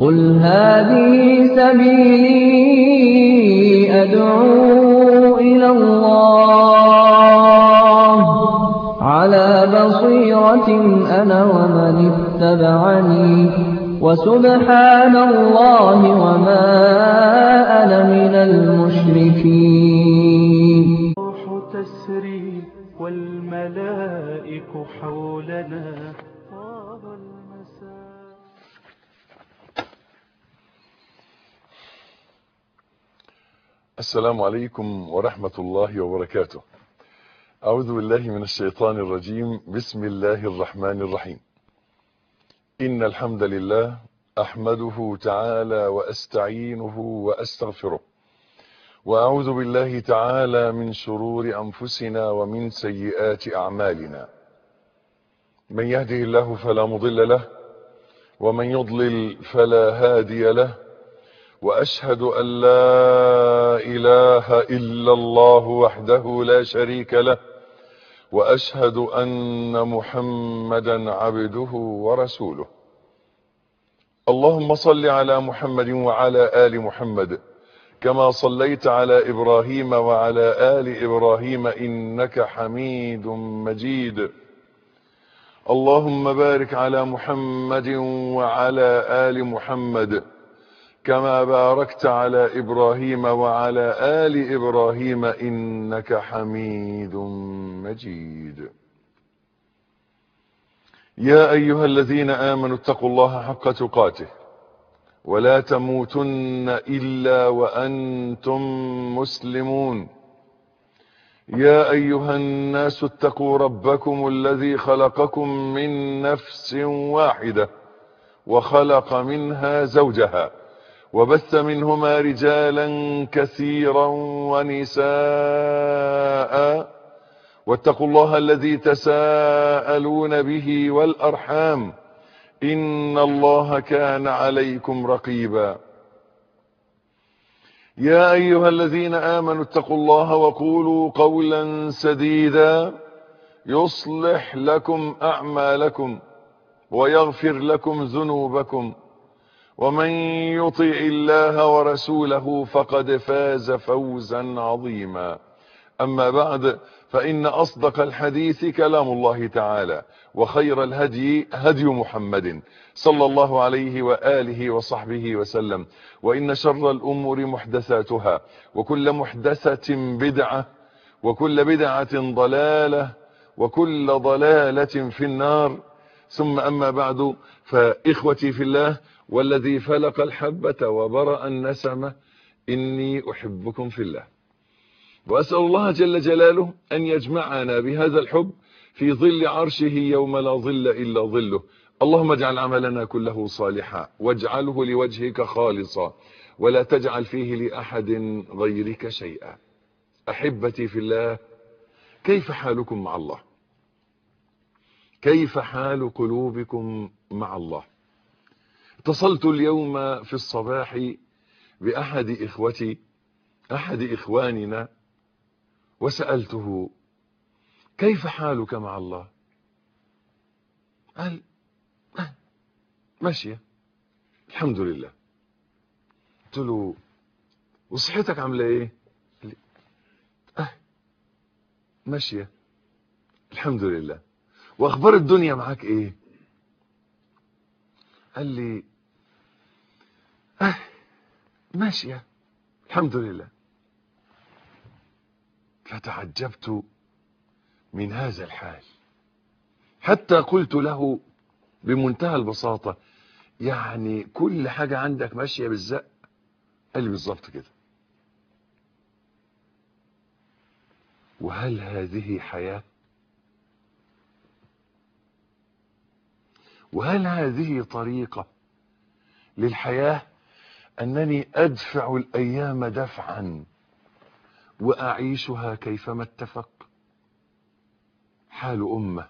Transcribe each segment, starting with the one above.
قل هذه سبيلي أدعو إلى الله على بصيرة أنا ومن اتبعني وسبحان الله وما أنا من المشركين الروح تسري والملائك حولنا طاب المساء السلام عليكم ورحمة الله وبركاته أعوذ بالله من الشيطان الرجيم بسم الله الرحمن الرحيم إن الحمد لله أحمده تعالى وأستعينه وأستغفره وأعوذ بالله تعالى من شرور أنفسنا ومن سيئات أعمالنا من يهده الله فلا مضل له ومن يضلل فلا هادي له وأشهد أن لا إله إلا الله وحده لا شريك له وأشهد أن محمدا عبده ورسوله اللهم صل على محمد وعلى آل محمد كما صليت على إبراهيم وعلى آل إبراهيم إنك حميد مجيد اللهم بارك على محمد وعلى آل محمد كما باركت على إبراهيم وعلى آل إبراهيم إنك حميد مجيد يا أيها الذين آمنوا اتقوا الله حق تقاته ولا تموتن إلا وأنتم مسلمون يا أيها الناس اتقوا ربكم الذي خلقكم من نفس واحدة وخلق منها زوجها وبث منهما رجالا كثيرا ونساء واتقوا الله الذي تساءلون به والأرحام إن الله كان عليكم رقيبا يا أيها الذين آمنوا اتقوا الله وقولوا قولا سديدا يصلح لكم أعمالكم ويغفر لكم ذنوبكم ومن يطع الله ورسوله فقد فاز فوزا عظيما أما بعد فإن أصدق الحديث كلام الله تعالى وخير الهدي هدي محمد صلى الله عليه وآله وصحبه وسلم وإن شر الأمور محدثاتها وكل محدثة بدعة وكل بدعة ضلالة وكل ضلالة في النار ثم أما بعد فإخوتي في الله والذي فلق الحبة وبرأ النسمة إني أحبكم في الله وأسأل الله جل جلاله أن يجمعنا بهذا الحب في ظل عرشه يوم لا ظل إلا ظله اللهم اجعل عملنا كله صالحا واجعله لوجهك خالصا ولا تجعل فيه لأحد غيرك شيئا أحبتي في الله كيف حالكم مع الله كيف حال قلوبكم مع الله اتصلت اليوم في الصباح بأحد إخوتي أحد إخواننا وسألته كيف حالك مع الله قال ماشية الحمد لله قلت له وصحتك عاملة ايه قال لي اه ماشية الحمد لله واخبار الدنيا معاك ايه قال لي اه ماشية الحمد لله فتعجبت من هذا الحال حتى قلت له بمنتهى البساطة يعني كل حاجة عندك ماشية بالزق قال لي بالظبط كده وهل هذه حياة وهل هذه طريقة للحياة أنني أدفع الأيام دفعا وأعيشها كيفما اتفق حال أمة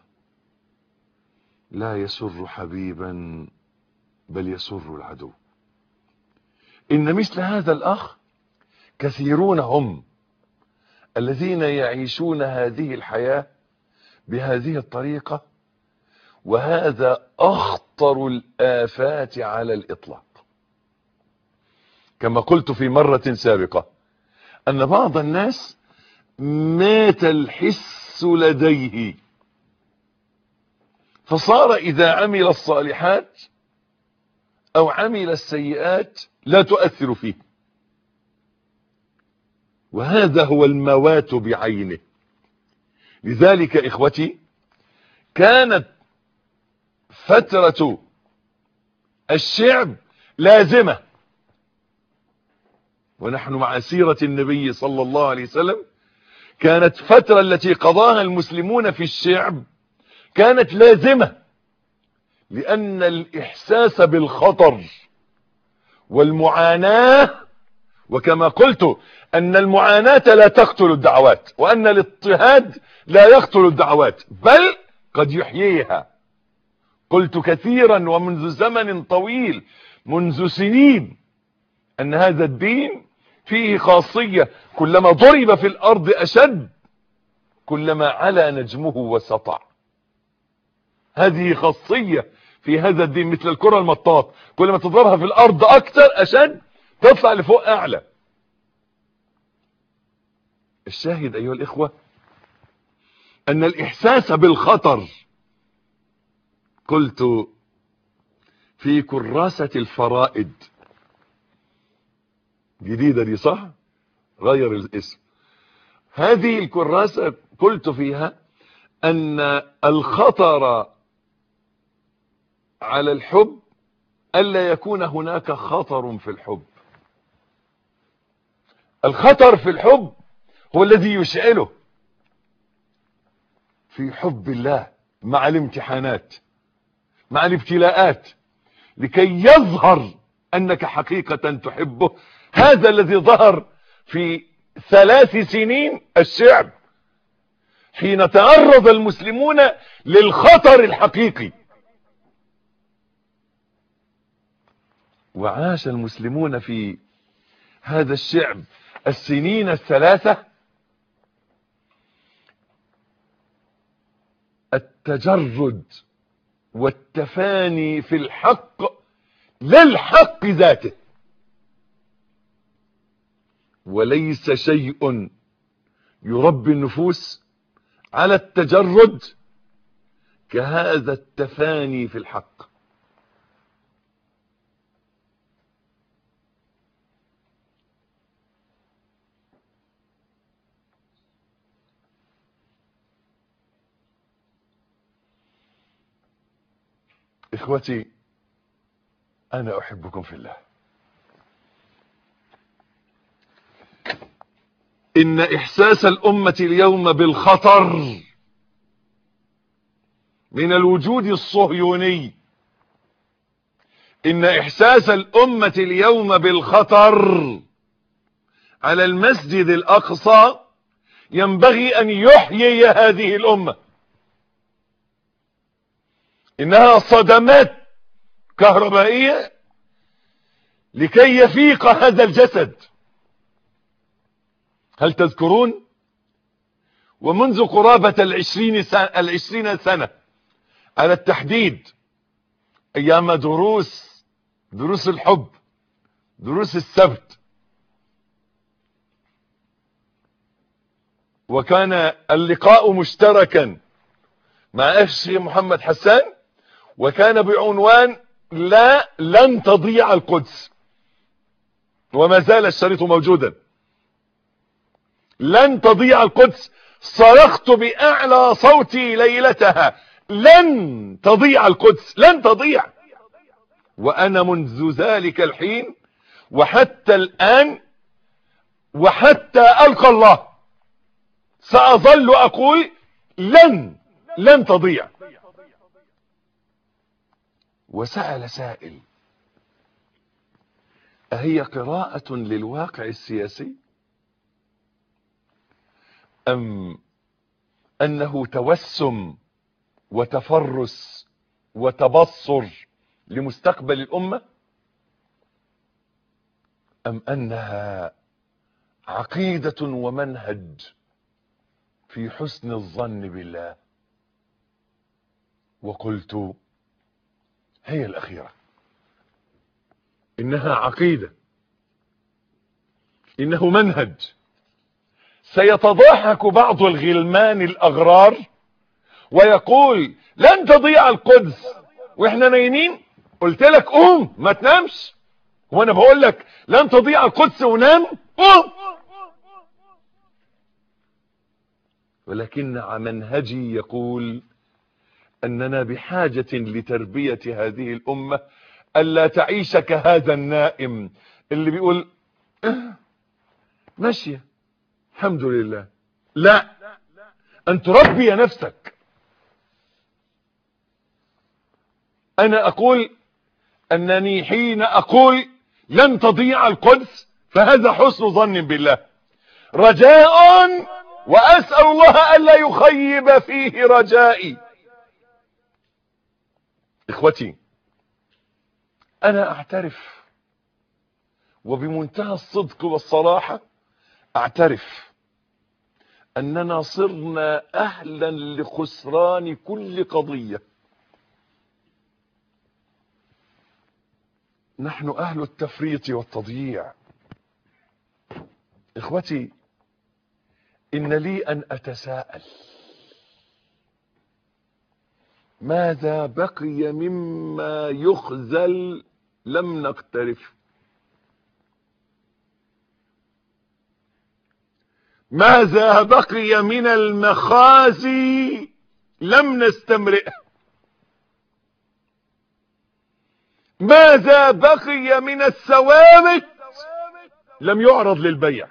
لا يسر حبيبا بل يسر العدو إن مثل هذا الأخ كثيرون هم الذين يعيشون هذه الحياة بهذه الطريقة وهذا أخطر الآفات على الإطلاق كما قلت في مرة سابقة أن بعض الناس مات الحس لديه فصار إذا عمل الصالحات أو عمل السيئات لا تؤثر فيه وهذا هو الموات بعينه لذلك إخوتي كانت فترة الشعب لازمة ونحن مع سيرة النبي صلى الله عليه وسلم كانت فترة التي قضاها المسلمون في الشعب كانت لازمة لأن الإحساس بالخطر والمعاناة وكما قلت أن المعاناة لا تقتل الدعوات وأن الاضطهاد لا يقتل الدعوات بل قد يحييها قلت كثيرا ومنذ زمن طويل منذ سنين أن هذا الدين فيه خاصية كلما ضرب في الأرض أشد كلما علا نجمه وسطع هذه خاصية في هذا الدين مثل الكرة المطاط كلما تضربها في الأرض أكثر أشد تطلع لفوق أعلى الشاهد أيها الإخوة أن الإحساس بالخطر قلت في كراسة الفرائد جديدة دي صح غير الاسم هذه الكراسة قلت فيها أن الخطر على الحب ألا يكون هناك خطر في الحب الخطر في الحب هو الذي يشعله في حب الله مع الامتحانات مع الابتلاءات لكي يظهر أنك حقيقة تحبه هذا الذي ظهر في ثلاث سنين الشعب حين تعرض المسلمون للخطر الحقيقي وعاش المسلمون في هذا الشعب السنين الثلاثة التجرد والتفاني في الحق للحق ذاته وليس شيء يربي النفوس على التجرد كهذا التفاني في الحق اخوتي انا احبكم في الله ان احساس الامة اليوم بالخطر من الوجود الصهيوني ان احساس الامة اليوم بالخطر على المسجد الاقصى ينبغي ان يحيي هذه الامة انها صدمات كهربائية لكي يفيق هذا الجسد هل تذكرون ومنذ قرابة العشرين سنة, العشرين سنة على التحديد ايام دروس دروس الحب دروس السبت وكان اللقاء مشتركا مع اخ محمد حسان وكان بعنوان لا لن تضيع القدس وما زال الشريط موجودا لن تضيع القدس صرخت بأعلى صوتي ليلتها لن تضيع القدس لن تضيع وأنا منذ ذلك الحين وحتى الآن وحتى ألقى الله سأظل أقول لن لن تضيع وسأل سائل أهي قراءة للواقع السياسي أم أنه توسم وتفرس وتبصر لمستقبل الأمة أم أنها عقيدة ومنهج في حسن الظن بالله وقلت هي الأخيرة إنها عقيدة إنه منهج سيتضاحك بعض الغلمان الأغرار ويقول لن تضيع القدس واحنا نايمين قلت لك قوم ما تنامش وانا بقول لك لن تضيع القدس ونام قوم ولكن منهجي يقول أننا بحاجة لتربية هذه الأمة ألا تعيش كهذا النائم اللي بيقول "اه، ماشية الحمد لله لا أن تربي نفسك أنا أقول أنني حين أقول لن تضيع القدس فهذا حسن ظن بالله رجاء وأسأل الله ألا يخيب فيه رجائي إخوتي أنا أعترف وبمنتهى الصدق والصراحة أعترف أننا صرنا أهلا لخسران كل قضية نحن أهل التفريط والتضييع إخوتي إن لي أن أتساءل ماذا بقي مما يخزل لم نقترف ماذا بقي من المخازي لم نستمرئه ماذا بقي من الثوابت لم يعرض للبيع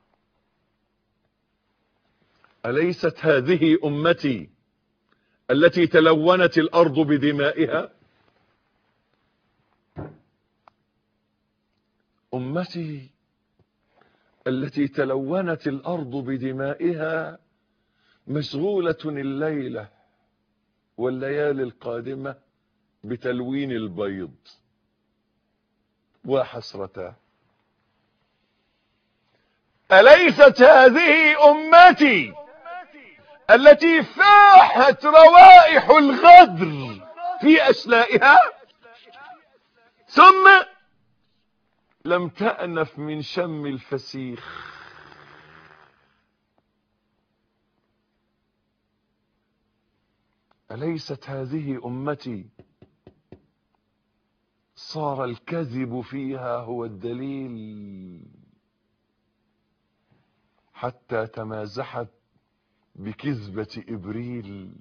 أليست هذه أمتي التي تلونت الأرض بدمائها أمتي التي تلونت الأرض بدمائها مشغولة الليلة والليالي القادمة بتلوين البيض وحسرتا أليست هذه أمتي التي فاحت روائح الغدر في أشلائها ثم لم تأنف من شم الفسيخ أليست هذه أمتي صار الكذب فيها هو الدليل حتى تمازحت بكذبة إبريل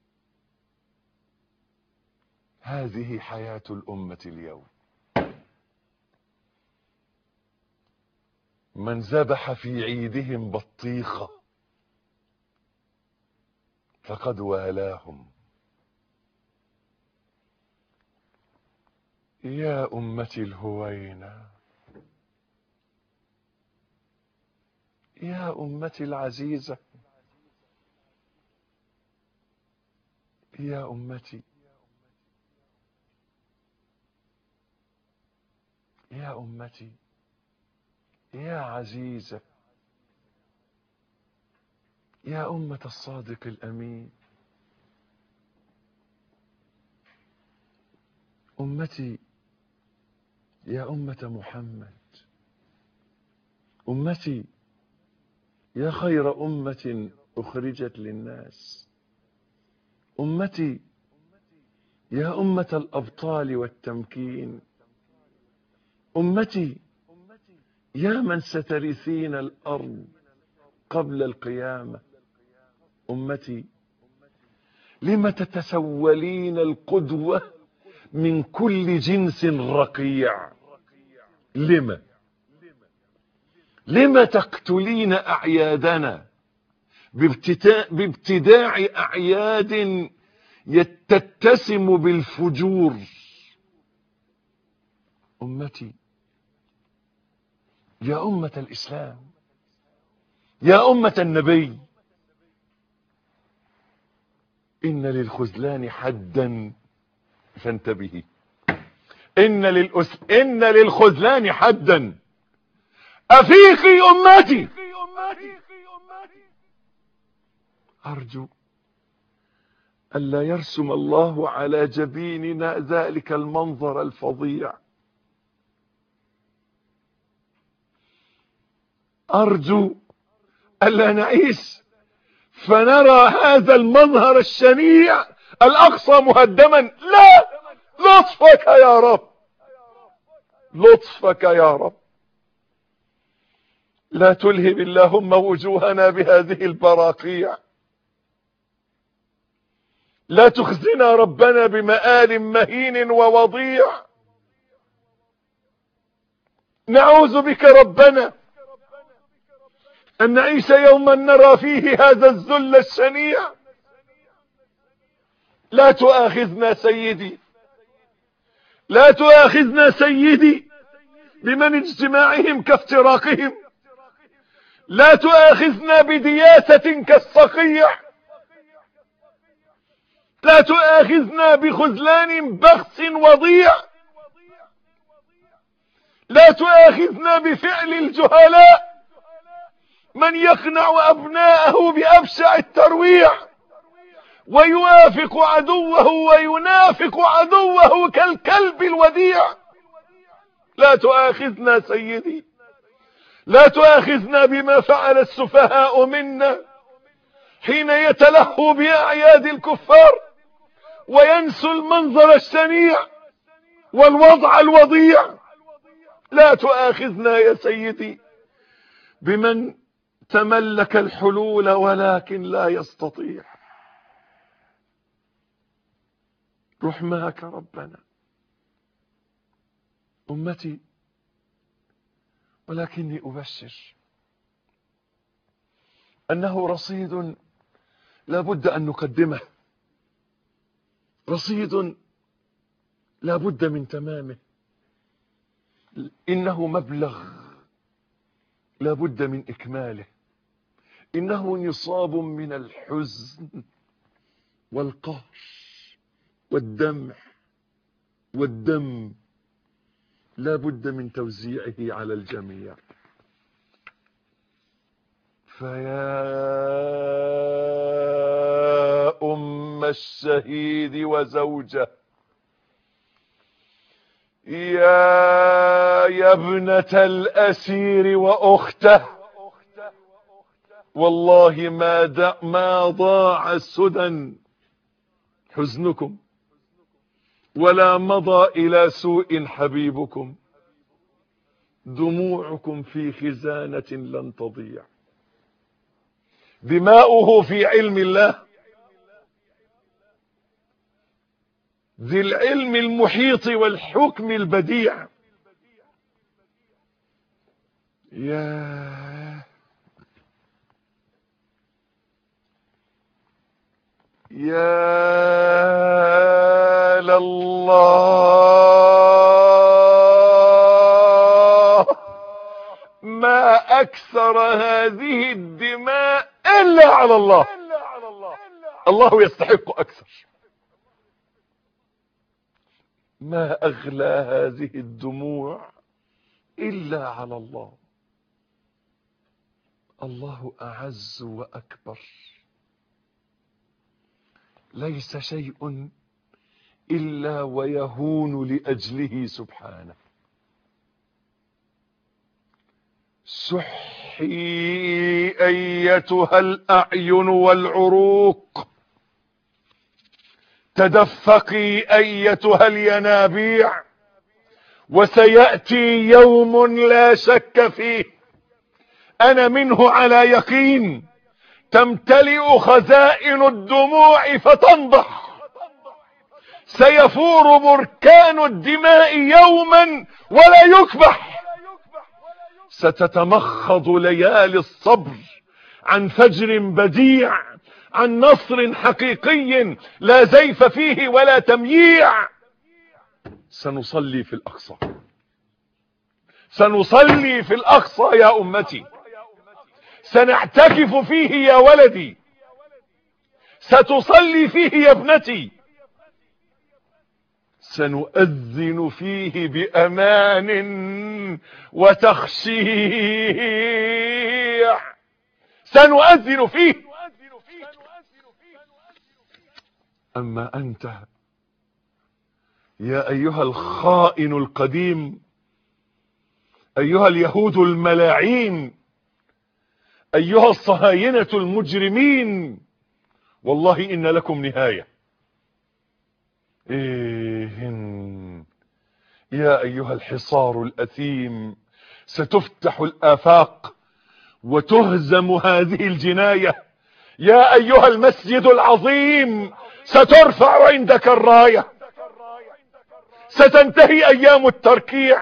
هذه حياة الأمة اليوم من ذبح في عيدهم بطيخة فقد والاهم يا أمتي الهوينة يا أمتي العزيزة يا أمتي يا أمتي يا عزيزة يا أمة الصادق الأمين أمتي يا أمة محمد أمتي يا خير أمة أخرجت للناس أمتي يا أمة الأبطال والتمكين أمتي يا من سترثين الأرض قبل القيامة أمتي لم تتسولين القدوة من كل جنس رقيع لم لم تقتلين أعيادنا بابتداع, بابتداع أعياد تتسم بالفجور أمتي يا أمة الإسلام يا أمة النبي إن للخذلان حدا فانتبهي إن, للأس... إن للخذلان حدا أفيقي أمتي أرجو ألا يرسم الله على جبيننا ذلك المنظر الفظيع أرجو ألا نعيش فنرى هذا المظهر الشنيع الأقصى مهدما لا لطفك يا رب لطفك يا رب لا تلهب اللهم وجوهنا بهذه البراقيع لا تخزنا ربنا بمآل مهين ووضيع نعوذ بك ربنا أن نعيش يوما نرى فيه هذا الذل الشنيع لا تؤاخذنا سيدي لا تؤاخذنا سيدي بمن اجتماعهم كافتراقهم لا تؤاخذنا بدياسة كالصقيع لا تؤاخذنا بخذلان بخس وضيع لا تؤاخذنا بفعل الجهلاء من يقنع أبناءه بأبشع الترويع ويوافق عدوه وينافق عدوه كالكلب الوديع لا تؤاخذنا سيدي لا تؤاخذنا بما فعل السفهاء منا حين يتلهوا بأعياد الكفار وينسوا المنظر الشنيع والوضع الوضيع لا تؤاخذنا يا سيدي بمن تملك الحلول ولكن لا يستطيع رحماك ربنا أمتي ولكني أبشر أنه رصيد لا بد أن نقدمه رصيد لا بد من تمامه إنه مبلغ لا بد من إكماله إنه نصاب من الحزن والقهر والدمع والدم لا بد من توزيعه على الجميع فيا أم الشهيد وزوجه يا يا ابنة الأسير وأخته والله ما دا ما ضاع السدى حزنكم ولا مضى إلى سوء حبيبكم دموعكم في خزانة لن تضيع دماؤه في علم الله ذي العلم المحيط والحكم البديع يا يا لله ما أكثر هذه الدماء إلا على الله الله يستحق أكثر ما أغلى هذه الدموع إلا على الله الله أعز وأكبر ليس شيء إلا ويهون لأجله سبحانه سحي أيتها الأعين والعروق تدفقي أيتها الينابيع وسيأتي يوم لا شك فيه أنا منه على يقين تمتلئ خزائن الدموع فتنضح سيفور بركان الدماء يوما ولا يكبح ستتمخض ليالي الصبر عن فجر بديع عن نصر حقيقي لا زيف فيه ولا تمييع سنصلي في الأقصى سنصلي في الأقصى يا أمتي سنعتكف فيه يا ولدي ستصلي فيه يا ابنتي سنؤذن فيه بأمان وتخشيع سنؤذن فيه أما أنت يا أيها الخائن القديم أيها اليهود الملاعين أيها الصهاينة المجرمين والله إن لكم نهاية إيهن يا أيها الحصار الأثيم ستفتح الآفاق وتهزم هذه الجناية يا أيها المسجد العظيم سترفع عندك الراية ستنتهي أيام التركيع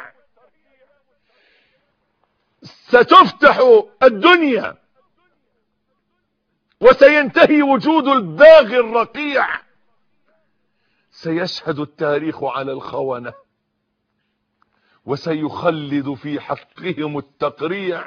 ستفتح الدنيا وسينتهي وجود الباغي الرقيع سيشهد التاريخ على الخونة وسيخلد في حقهم التقريع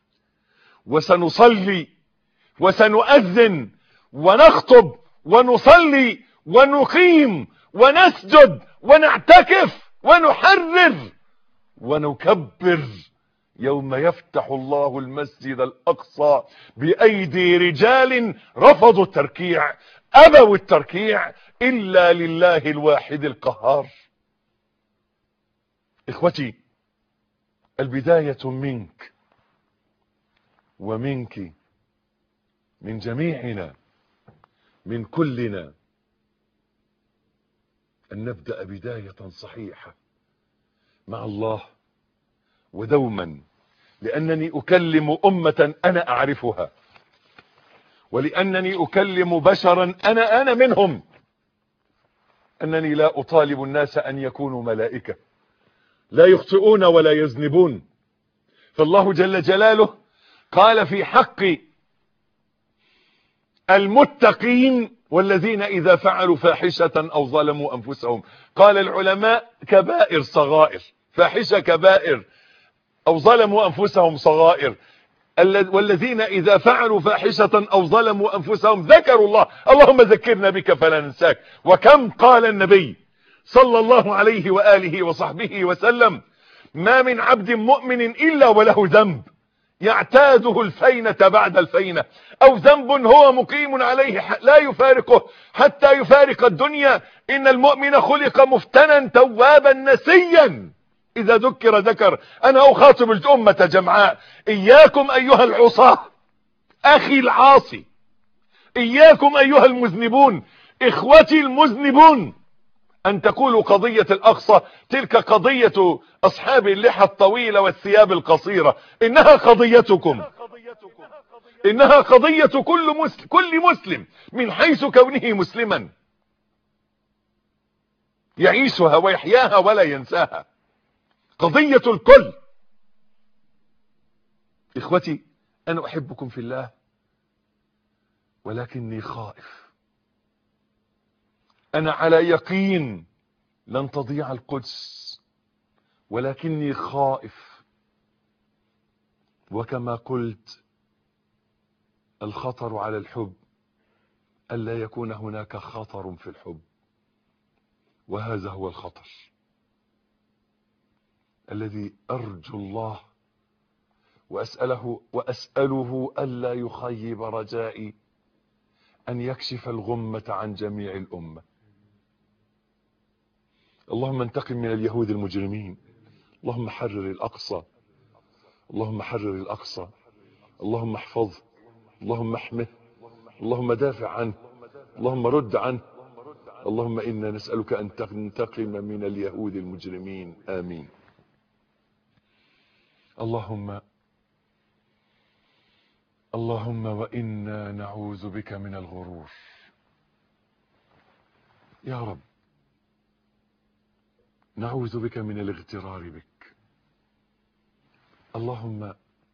وسنصلي وسنؤذن ونخطب ونصلي ونقيم ونسجد ونعتكف ونحرر ونكبر يوم يفتح الله المسجد الأقصى بأيدي رجال رفضوا التركيع أبوا التركيع إلا لله الواحد القهار إخوتي البداية منك ومنك من جميعنا من كلنا أن نبدأ بداية صحيحة مع الله ودوما لأنني أكلم أمة أنا أعرفها ولأنني أكلم بشرا أنا أنا منهم أنني لا أطالب الناس أن يكونوا ملائكة لا يخطئون ولا يذنبون فالله جل جلاله قال في حق المتقين والذين إذا فعلوا فاحشة أو ظلموا أنفسهم قال العلماء كبائر صغائر فاحشة كبائر أو ظلموا أنفسهم صغائر والذين إذا فعلوا فاحشة أو ظلموا أنفسهم ذكروا الله اللهم ذكرنا بك فلا ننساك وكم قال النبي صلى الله عليه وآله وصحبه وسلم ما من عبد مؤمن إلا وله ذنب يعتاده الفينة بعد الفينة أو ذنب هو مقيم عليه لا يفارقه حتى يفارق الدنيا إن المؤمن خلق مفتنا توابا نسيا إذا ذكر ذكر أنا أخاطب الأمة جمعاء إياكم أيها العصاة أخي العاصي إياكم أيها المذنبون إخوتي المذنبون أن تقولوا قضية الأقصى تلك قضية أصحاب اللحى الطويلة والثياب القصيرة إنها قضيتكم إنها قضية كل مسلم, كل مسلم من حيث كونه مسلما يعيشها ويحياها ولا ينساها قضية الكل إخوتي أنا أحبكم في الله ولكني خائف أنا على يقين لن تضيع القدس ولكني خائف وكما قلت الخطر على الحب ألا يكون هناك خطر في الحب وهذا هو الخطر الذي أرجو الله وأسأله, وأسأله ألا يخيب رجائي أن يكشف الغمة عن جميع الأمة اللهم انتقم من اليهود المجرمين اللهم حرر الأقصى اللهم حرر الأقصى اللهم احفظه اللهم احمه اللهم دافع عنه اللهم رد عنه اللهم إنا نسألك أن تنتقم من اليهود المجرمين آمين اللهم اللهم وإنا نعوذ بك من الغرور يا رب نعوذ بك من الاغترار بك اللهم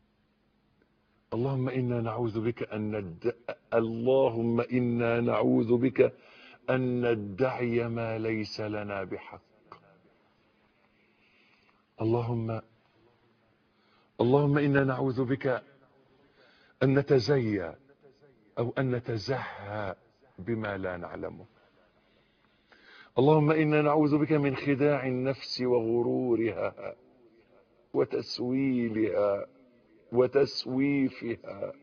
اللهم إنا نعوذ بك أن ند... اللهم إنا نعوذ بك أن ندعي ما ليس لنا بحق اللهم اللهم إنا نعوذ بك أن نتزيى أو أن نتزهى بما لا نعلمه اللهم إنا نعوذ بك من خداع النفس وغرورها وتسويلها وتسويفها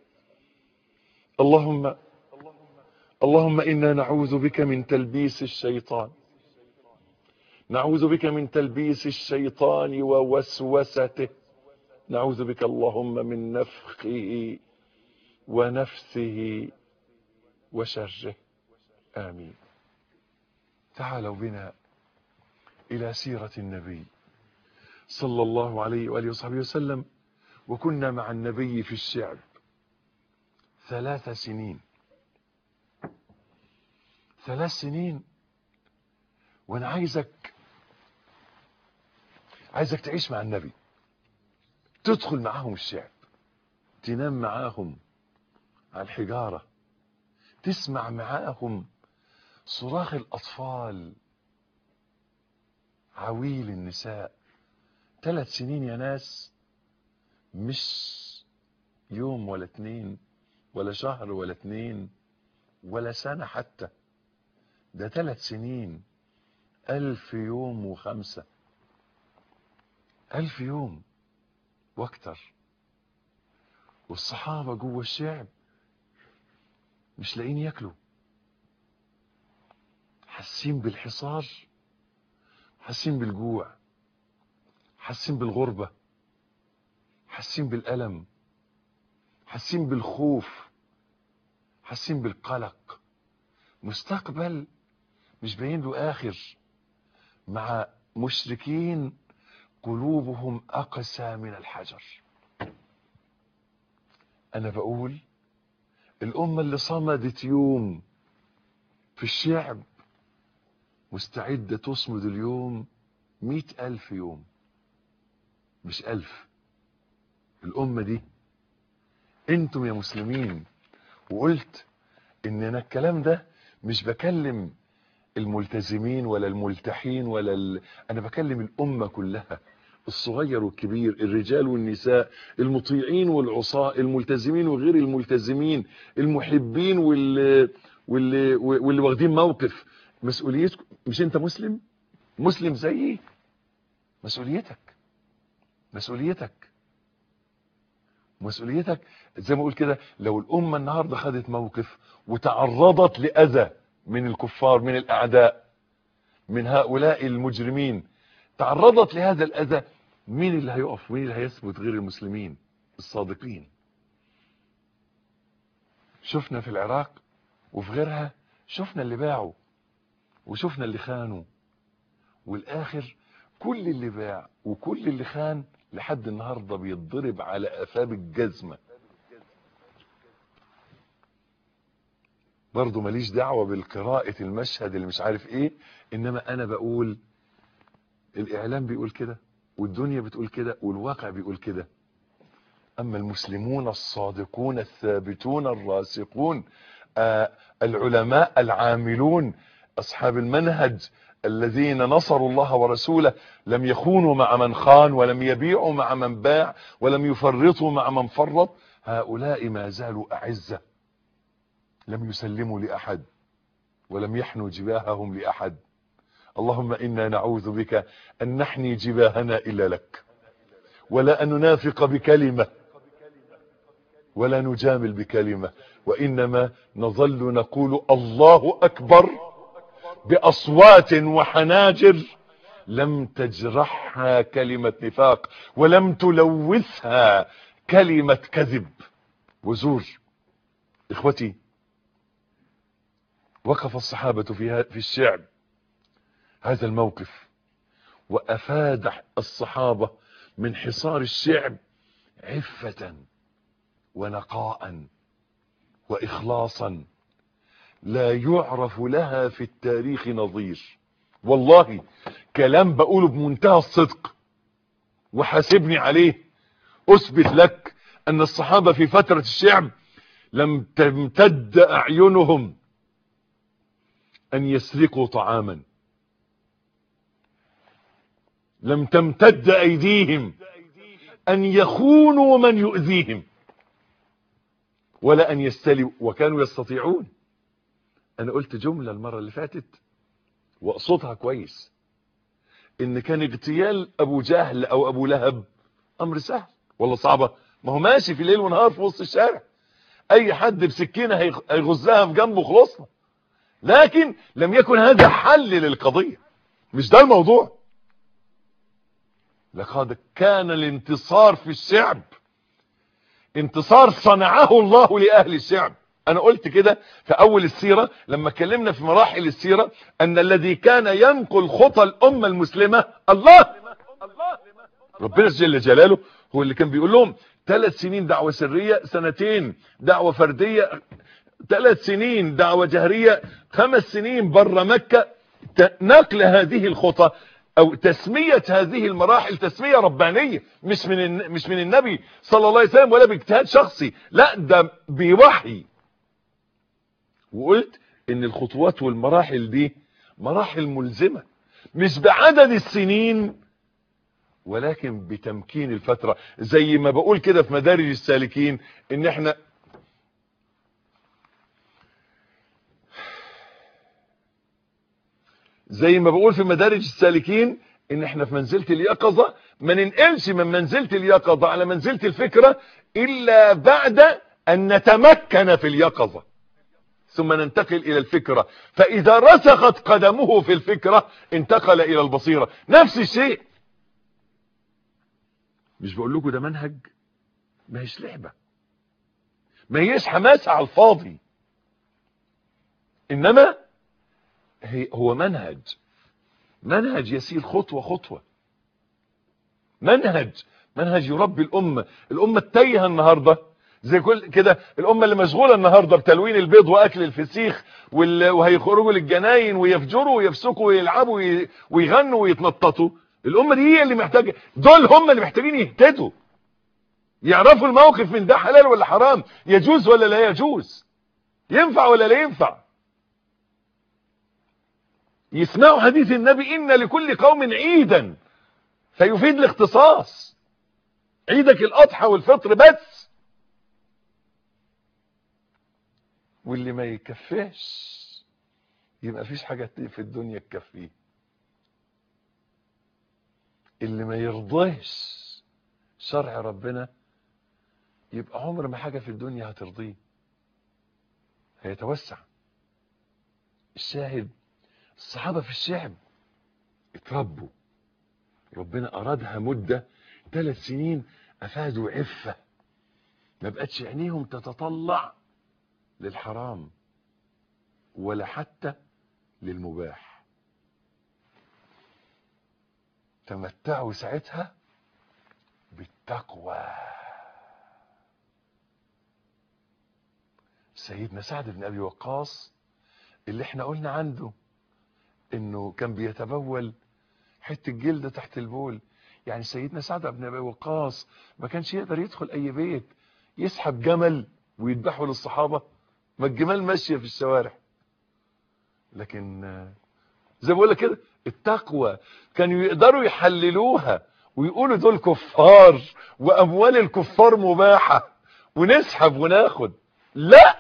اللهم اللهم إنا نعوذ بك من تلبيس الشيطان نعوذ بك من تلبيس الشيطان ووسوسته نعوذ بك اللهم من نفخه ونفثه وشره آمين تعالوا بنا إلى سيرة النبي صلى الله عليه وآله وصحبه وسلم وكنا مع النبي في الشعب ثلاث سنين ثلاث سنين وانا عايزك عايزك تعيش مع النبي تدخل معاهم الشعب تنام معاهم على الحجارة تسمع معاهم صراخ الأطفال عويل النساء ثلاث سنين يا ناس مش يوم ولا اتنين ولا شهر ولا اتنين ولا سنة حتى ده ثلاث سنين ألف يوم وخمسة ألف يوم واكتر والصحابة جوه الشعب مش لاقيين ياكلوا حاسين بالحصار حاسين بالجوع حاسين بالغربة حاسين بالألم حاسين بالخوف حاسين بالقلق مستقبل مش باين له آخر مع مشركين قلوبهم أقسى من الحجر أنا بقول الأمة اللي صمدت يوم في الشعب مستعدة تصمد اليوم مئة ألف يوم مش ألف الأمة دي انتم يا مسلمين وقلت ان انا الكلام ده مش بكلم الملتزمين ولا الملتحين ولا ال... انا بكلم الامه كلها الصغير والكبير الرجال والنساء المطيعين والعصاة الملتزمين وغير الملتزمين المحبين واللي واللي واللي واخدين موقف مسؤوليتكم مش انت مسلم مسلم زيي مسؤوليتك مسؤوليتك مسؤوليتك زي ما اقول كده لو الامه النهارده خدت موقف وتعرضت لاذى من الكفار من الاعداء من هؤلاء المجرمين تعرضت لهذا الاذى مين اللي هيقف مين اللي هيثبت غير المسلمين الصادقين شفنا في العراق وفي غيرها شفنا اللي باعوا وشفنا اللي خانوا والاخر كل اللي باع وكل اللي خان لحد النهارده بيتضرب على قفاه بالجزمه برضه ماليش دعوه بالقراءه المشهد اللي مش عارف ايه انما انا بقول الاعلام بيقول كده والدنيا بتقول كده والواقع بيقول كده اما المسلمون الصادقون الثابتون الراسخون آه العلماء العاملون اصحاب المنهج الذين نصروا الله ورسوله لم يخونوا مع من خان ولم يبيعوا مع من باع ولم يفرطوا مع من فرط هؤلاء ما زالوا أعزة لم يسلموا لأحد ولم يحنوا جباههم لأحد اللهم إنا نعوذ بك أن نحني جباهنا إلا لك ولا أن ننافق بكلمة ولا نجامل بكلمة وإنما نظل نقول الله أكبر بأصوات وحناجر لم تجرحها كلمة نفاق ولم تلوثها كلمة كذب وزور إخوتي وقف الصحابة في في الشعب هذا الموقف وأفاد الصحابة من حصار الشعب عفة ونقاء وإخلاصا لا يعرف لها في التاريخ نظير والله كلام بقوله بمنتهى الصدق وحاسبني عليه اثبت لك ان الصحابة في فترة الشعب لم تمتد اعينهم ان يسرقوا طعاما لم تمتد ايديهم ان يخونوا من يؤذيهم ولا ان يستلوا وكانوا يستطيعون انا قلت جملة المرة اللي فاتت واقصدها كويس ان كان اغتيال ابو جهل او ابو لهب امر سهل ولا صعبة ما هو ماشي في ليل ونهار في وسط الشارع اي حد بسكينة هيغزها في جنبه خلصنا لكن لم يكن هذا حل للقضية مش ده الموضوع لقد كان الانتصار في الشعب انتصار صنعه الله لأهل الشعب أنا قلت كده في أول السيرة لما اتكلمنا في مراحل السيرة أن الذي كان ينقل خطى الأمة المسلمة الله ربنا جل جلاله هو اللي كان بيقول لهم ثلاث سنين دعوة سرية سنتين دعوة فردية ثلاث سنين دعوة جهرية خمس سنين بره مكة ت- نقل هذه الخطى او تسمية هذه المراحل تسمية ربانية مش من الن- مش من النبي صلى الله عليه وسلم ولا باجتهاد شخصي لا ده بوحي وقلت ان الخطوات والمراحل دي مراحل ملزمة مش بعدد السنين ولكن بتمكين الفترة زي ما بقول كده في مدارج السالكين ان احنا زي ما بقول في مدارج السالكين ان احنا في منزلة اليقظة ما ننقلش من منزلة اليقظة على منزلة الفكرة الا بعد ان نتمكن في اليقظة ثم ننتقل الى الفكرة فاذا رسخت قدمه في الفكرة انتقل الى البصيرة نفس الشيء مش بقول لكم ده منهج ما هيش لعبة ما هيش حماسة على الفاضي انما هي هو منهج منهج يسير خطوة خطوة منهج منهج يربي الأمة الأمة التايهة النهاردة زي كل كده الأمة اللي مشغولة النهاردة بتلوين البيض وأكل الفسيخ وال- وهيخرجوا للجناين ويفجروا ويفسقوا ويلعبوا وي- ويغنوا ويتنططوا الأمة دي هي اللي محتاجة دول هم اللي محتاجين يهتدوا يعرفوا الموقف من ده حلال ولا حرام يجوز ولا لا يجوز ينفع ولا لا ينفع يسمعوا حديث النبي إن لكل قوم عيدا فيفيد الاختصاص عيدك الأضحى والفطر بس واللي ما يكفيش يبقى فيش حاجة في الدنيا تكفيه اللي ما يرضيش شرع ربنا يبقى عمر ما حاجة في الدنيا هترضيه هيتوسع الشاهد الصحابة في الشعب اتربوا ربنا أرادها مدة ثلاث سنين أفادوا عفة ما بقتش عينيهم تتطلع للحرام ولا حتى للمباح تمتعوا ساعتها بالتقوى سيدنا سعد بن أبي وقاص اللي احنا قلنا عنده انه كان بيتبول حته جلده تحت البول يعني سيدنا سعد بن ابي وقاص ما كانش يقدر يدخل اي بيت يسحب جمل ويذبحه للصحابه ما الجمال ماشيه في الشوارع لكن آه، زي ما بقول لك كده التقوى كانوا يقدروا يحللوها ويقولوا دول كفار واموال الكفار مباحه ونسحب وناخد لا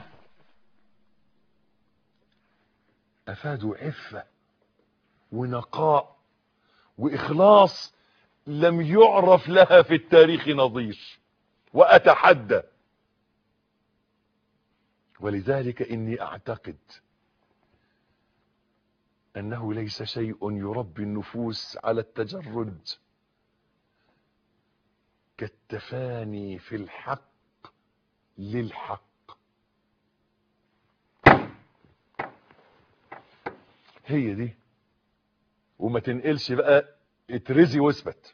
افادوا عفه ونقاء واخلاص لم يعرف لها في التاريخ نظير واتحدى ولذلك اني اعتقد انه ليس شيء يربي النفوس على التجرد كالتفاني في الحق للحق هي دي وما تنقلش بقى اترزي واثبت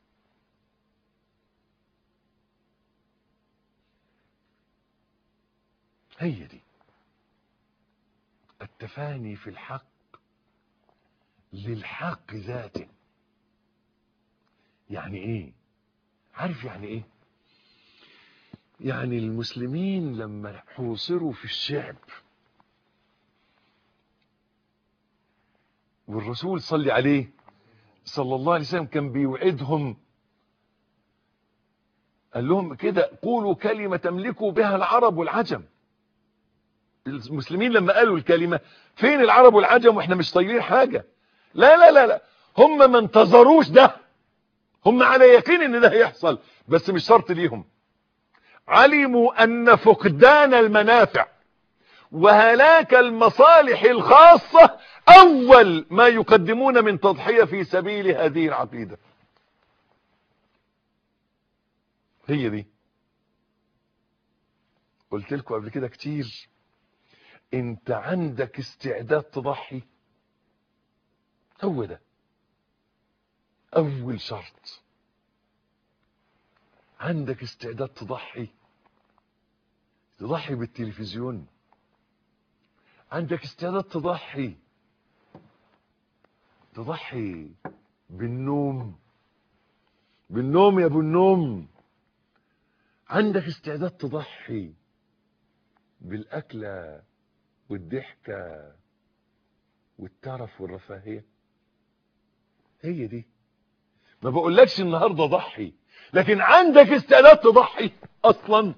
هي دي التفاني في الحق للحق ذاته يعني ايه عارف يعني ايه يعني المسلمين لما حوصروا في الشعب والرسول صلي عليه صلى الله عليه وسلم كان بيوعدهم قال لهم كده قولوا كلمة تملكوا بها العرب والعجم المسلمين لما قالوا الكلمة فين العرب والعجم واحنا مش طايلين حاجة لا لا لا لا هم ما انتظروش ده هم على يقين ان ده هيحصل بس مش شرط ليهم علموا ان فقدان المنافع وهلاك المصالح الخاصة اول ما يقدمون من تضحية في سبيل هذه العقيدة هي دي قلت لكم قبل كده كتير انت عندك استعداد تضحي هو ده اول شرط عندك استعداد تضحي تضحي بالتلفزيون عندك استعداد تضحي تضحي بالنوم بالنوم يا ابو النوم عندك استعداد تضحي بالاكله والضحكه والترف والرفاهيه هي دي ما بقولكش النهارده ضحي لكن عندك استعداد تضحي اصلا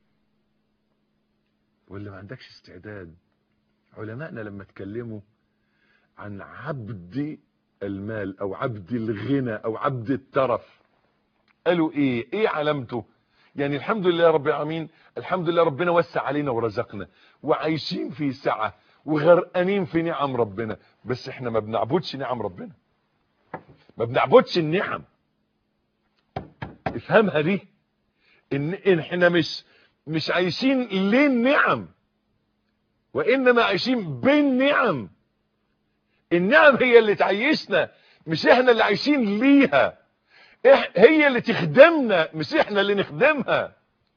ولا ما عندكش استعداد علمائنا لما اتكلموا عن عبد المال او عبد الغنى او عبد الترف قالوا ايه ايه علامته يعني الحمد لله رب العالمين الحمد لله ربنا وسع علينا ورزقنا وعايشين في سعة وغرقانين في نعم ربنا بس احنا ما بنعبدش نعم ربنا ما بنعبدش النعم افهمها دي ان إن احنا مش مش عايشين للنعم وانما عايشين بالنعم النعم هي اللي تعيشنا مش احنا اللي عايشين ليها إح هي اللي تخدمنا مش احنا اللي نخدمها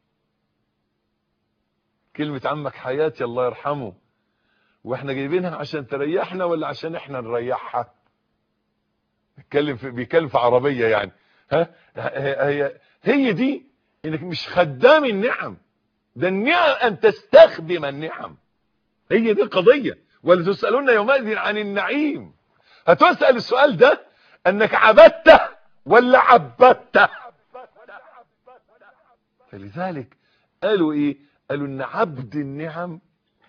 كلمة عمك حياتي الله يرحمه واحنا جايبينها عشان تريحنا ولا عشان احنا نريحها بيتكلم في بيتكلم في عربية يعني ها هي هي دي انك مش خدام النعم ده النعم ان تستخدم النعم هي دي القضية ولا تسألون يومئذ عن النعيم هتسأل السؤال ده انك عبدته ولا عبدته فلذلك قالوا ايه قالوا ان عبد النعم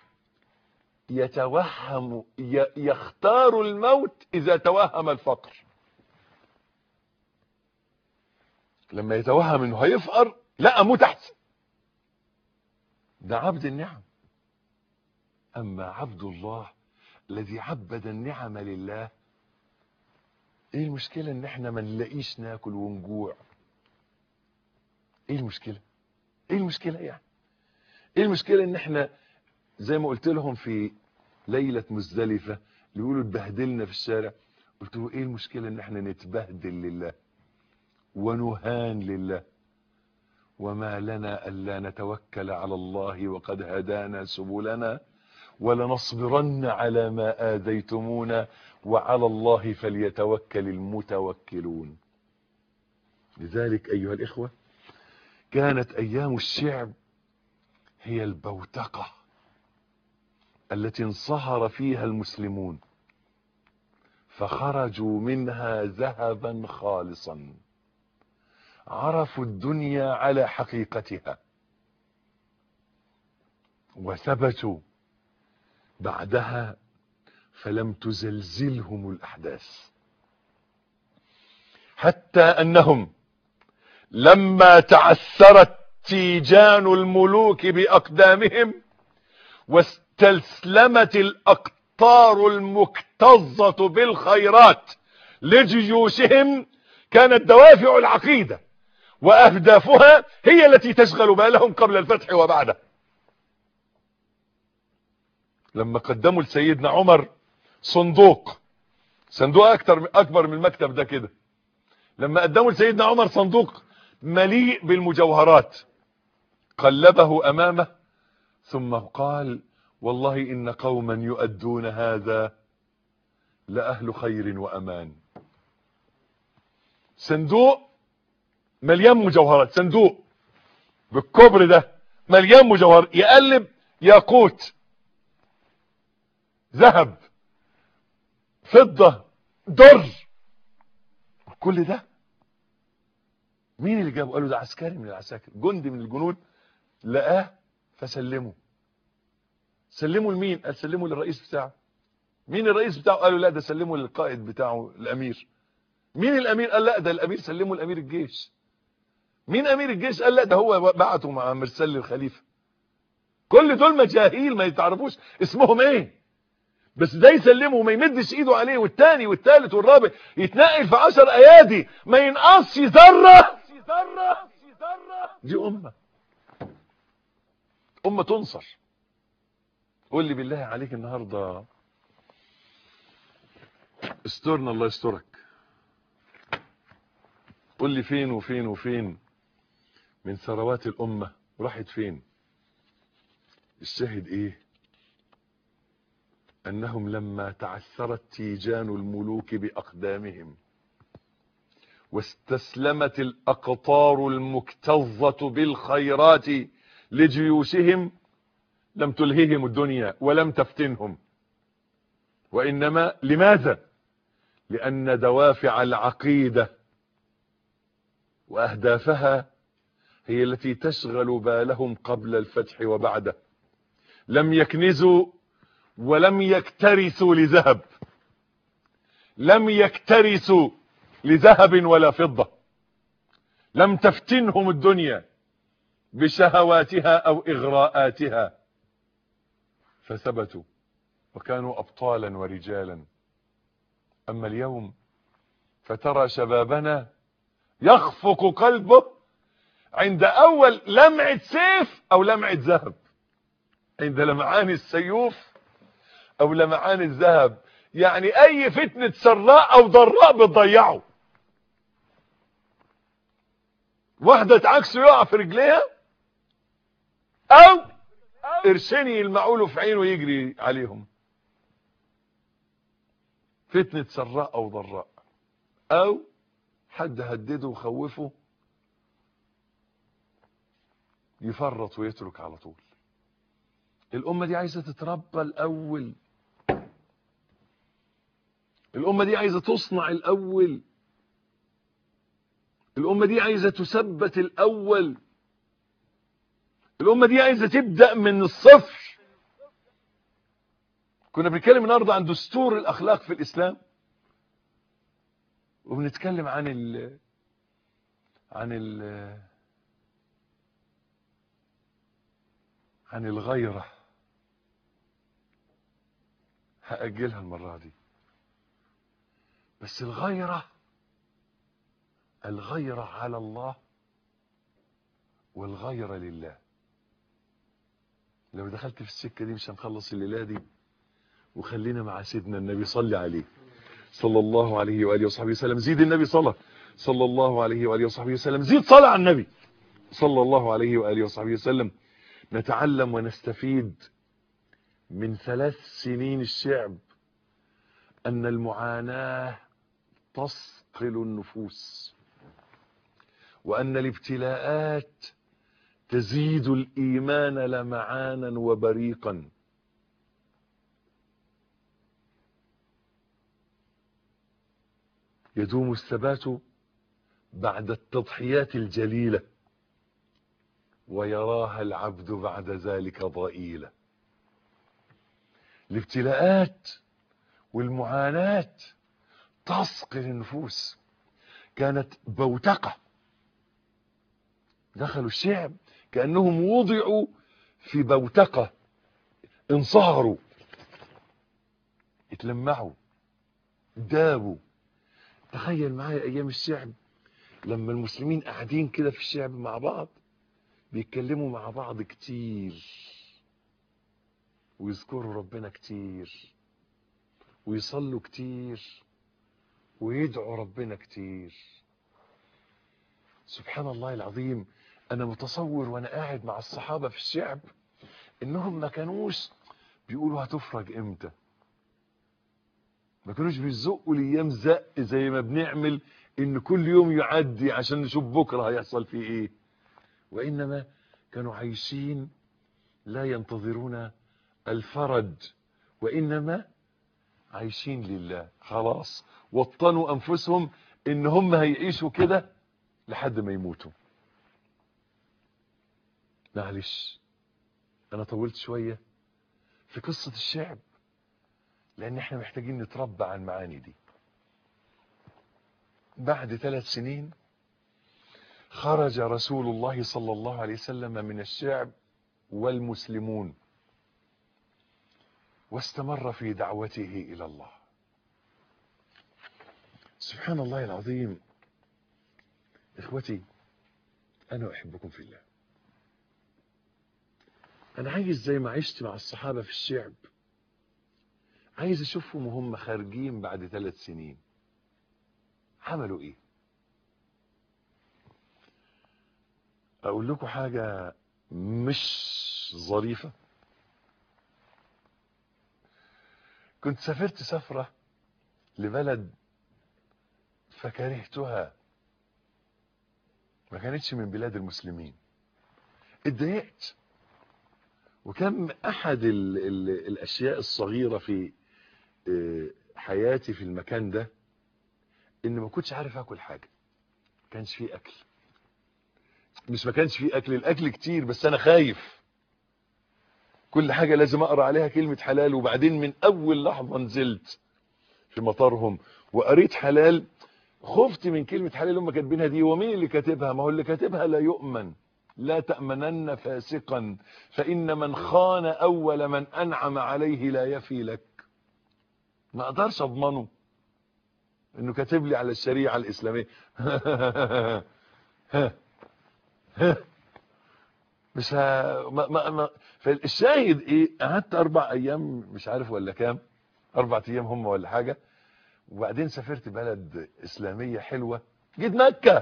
يتوهم يختار الموت اذا توهم الفقر لما يتوهم انه هيفقر لا اموت احسن ده عبد النعم اما عبد الله الذي عبد النعم لله ايه المشكلة ان احنا ما نلاقيش ناكل ونجوع ايه المشكلة ايه المشكلة يعني ايه المشكلة ان احنا زي ما قلت لهم في ليلة مزدلفة اللي يقولوا اتبهدلنا في الشارع قلت له ايه المشكلة ان احنا نتبهدل لله ونهان لله وما لنا ألا نتوكل على الله وقد هدانا سبلنا ولنصبرن على ما آذيتمونا وعلى الله فليتوكل المتوكلون لذلك أيها الإخوة كانت أيام الشعب هي البوتقة التي انصهر فيها المسلمون فخرجوا منها ذهبا خالصا عرفوا الدنيا على حقيقتها وثبتوا بعدها فلم تزلزلهم الأحداث حتى أنهم لما تعثرت تيجان الملوك بأقدامهم واستسلمت الأقطار المكتظة بالخيرات لجيوشهم كانت دوافع العقيدة وأهدافها هي التي تشغل بالهم قبل الفتح وبعده لما قدموا لسيدنا عمر صندوق صندوق اكتر اكبر من المكتب ده كده لما قدموا لسيدنا عمر صندوق مليء بالمجوهرات قلبه امامه ثم قال والله ان قوما يؤدون هذا لاهل خير وامان صندوق مليان مجوهرات صندوق بالكبر ده مليان مجوهرات يقلب ياقوت ذهب فضة در كل ده مين اللي جابه قالوا ده عسكري من العساكر جندي من الجنود لقاه فسلمه سلمه لمين قال سلمه للرئيس بتاعه مين الرئيس بتاعه قالوا لا ده سلمه للقائد بتاعه الامير مين الامير قال لا ده الامير سلمه لامير الجيش مين امير الجيش قال لا ده هو بعته مع مرسل الخليفه كل دول مجاهيل ما يتعرفوش اسمهم ايه بس ده يسلمه وما يمدش ايده عليه والتاني والتالت والرابع يتنقل في عشر ايادي ما ينقصش ذره دي امه أمة تنصر قول لي بالله عليك النهاردة استرنا الله يسترك قول لي فين وفين وفين من ثروات الأمة راحت فين الشاهد ايه انهم لما تعثرت تيجان الملوك باقدامهم واستسلمت الاقطار المكتظة بالخيرات لجيوشهم لم تلههم الدنيا ولم تفتنهم وانما لماذا لان دوافع العقيدة واهدافها هي التي تشغل بالهم قبل الفتح وبعده لم يكنزوا ولم يكترثوا لذهب لم يكترثوا لذهب ولا فضة لم تفتنهم الدنيا بشهواتها او اغراءاتها فثبتوا وكانوا ابطالا ورجالا اما اليوم فترى شبابنا يخفق قلبه عند اول لمعة سيف او لمعة ذهب عند لمعان السيوف او لمعان الذهب يعني اي فتنة سراء او ضراء بتضيعه واحدة عكسه يقع في رجليها او قرشين يلمعوا له في عينه يجري عليهم فتنة سراء او ضراء او حد هدده وخوفه يفرط ويترك على طول الأمة دي عايزة تتربى الأول الأمة دي عايزة تصنع الأول الأمة دي عايزة تثبت الأول الأمة دي عايزة تبدأ من الصفر كنا بنتكلم النهارده عن دستور الأخلاق في الإسلام وبنتكلم عن ال عن ال عن الغيرة هأجلها المرة دي بس الغيرة الغيرة على الله والغيرة لله لو دخلت في السكة دي مش هنخلص الليلة دي وخلينا مع سيدنا النبي صلي عليه صلى الله عليه وآله وصحبه وسلم زيد النبي صلى صلى الله عليه وآله وصحبه وسلم زيد صلى على النبي صلى الله عليه وآله وصحبه وسلم نتعلم ونستفيد من ثلاث سنين الشعب أن المعاناة تصقل النفوس وأن الابتلاءات تزيد الإيمان لمعانا وبريقا يدوم الثبات بعد التضحيات الجليلة ويراها العبد بعد ذلك ضئيلة الابتلاءات والمعاناة تسقل النفوس كانت بوتقة دخلوا الشعب كأنهم وضعوا في بوتقة انصهروا اتلمعوا دابوا تخيل معايا ايام الشعب لما المسلمين قاعدين كده في الشعب مع بعض بيتكلموا مع بعض كتير ويذكروا ربنا كتير ويصلوا كتير ويدعوا ربنا كتير سبحان الله العظيم انا متصور وانا قاعد مع الصحابة في الشعب انهم ما كانوش بيقولوا هتفرج امتى ما كانوش بيزقوا الايام زق زي ما بنعمل ان كل يوم يعدي عشان نشوف بكره هيحصل فيه ايه وانما كانوا عايشين لا ينتظرون الفرج وانما عايشين لله خلاص وطنوا انفسهم ان هم هيعيشوا كده لحد ما يموتوا معلش انا طولت شوية في قصة الشعب لان احنا محتاجين نتربى على المعاني دي بعد ثلاث سنين خرج رسول الله صلى الله عليه وسلم من الشعب والمسلمون واستمر في دعوته الى الله سبحان الله العظيم اخوتي انا احبكم في الله انا عايز زي ما عشت مع الصحابة في الشعب عايز اشوفهم وهم خارجين بعد ثلاث سنين عملوا ايه اقول لكم حاجة مش ظريفة كنت سافرت سفرة لبلد فكرهتها ما كانتش من بلاد المسلمين اتضايقت وكان احد ال ال الاشياء الصغيرة في آه، حياتي في المكان ده ان ما كنتش عارف اكل حاجة ما كانش فيه اكل مش ما كانش فيه اكل الاكل كتير بس انا خايف كل حاجة لازم اقرا عليها كلمة حلال وبعدين من اول لحظة نزلت في مطارهم وقريت حلال خفت من كلمة حلال اللي هم كاتبينها دي ومين اللي كاتبها ما هو اللي كاتبها لا يؤمن لا تأمنن فاسقا فإن من خان أول من أنعم عليه لا يفي لك ما أقدرش أضمنه إنه كاتب لي على الشريعة الإسلامية مش ها ما ما ما فالشاهد ايه قعدت اربع ايام مش عارف ولا كام اربع ايام هم ولا حاجه وبعدين سافرت بلد اسلاميه حلوه جيت مكه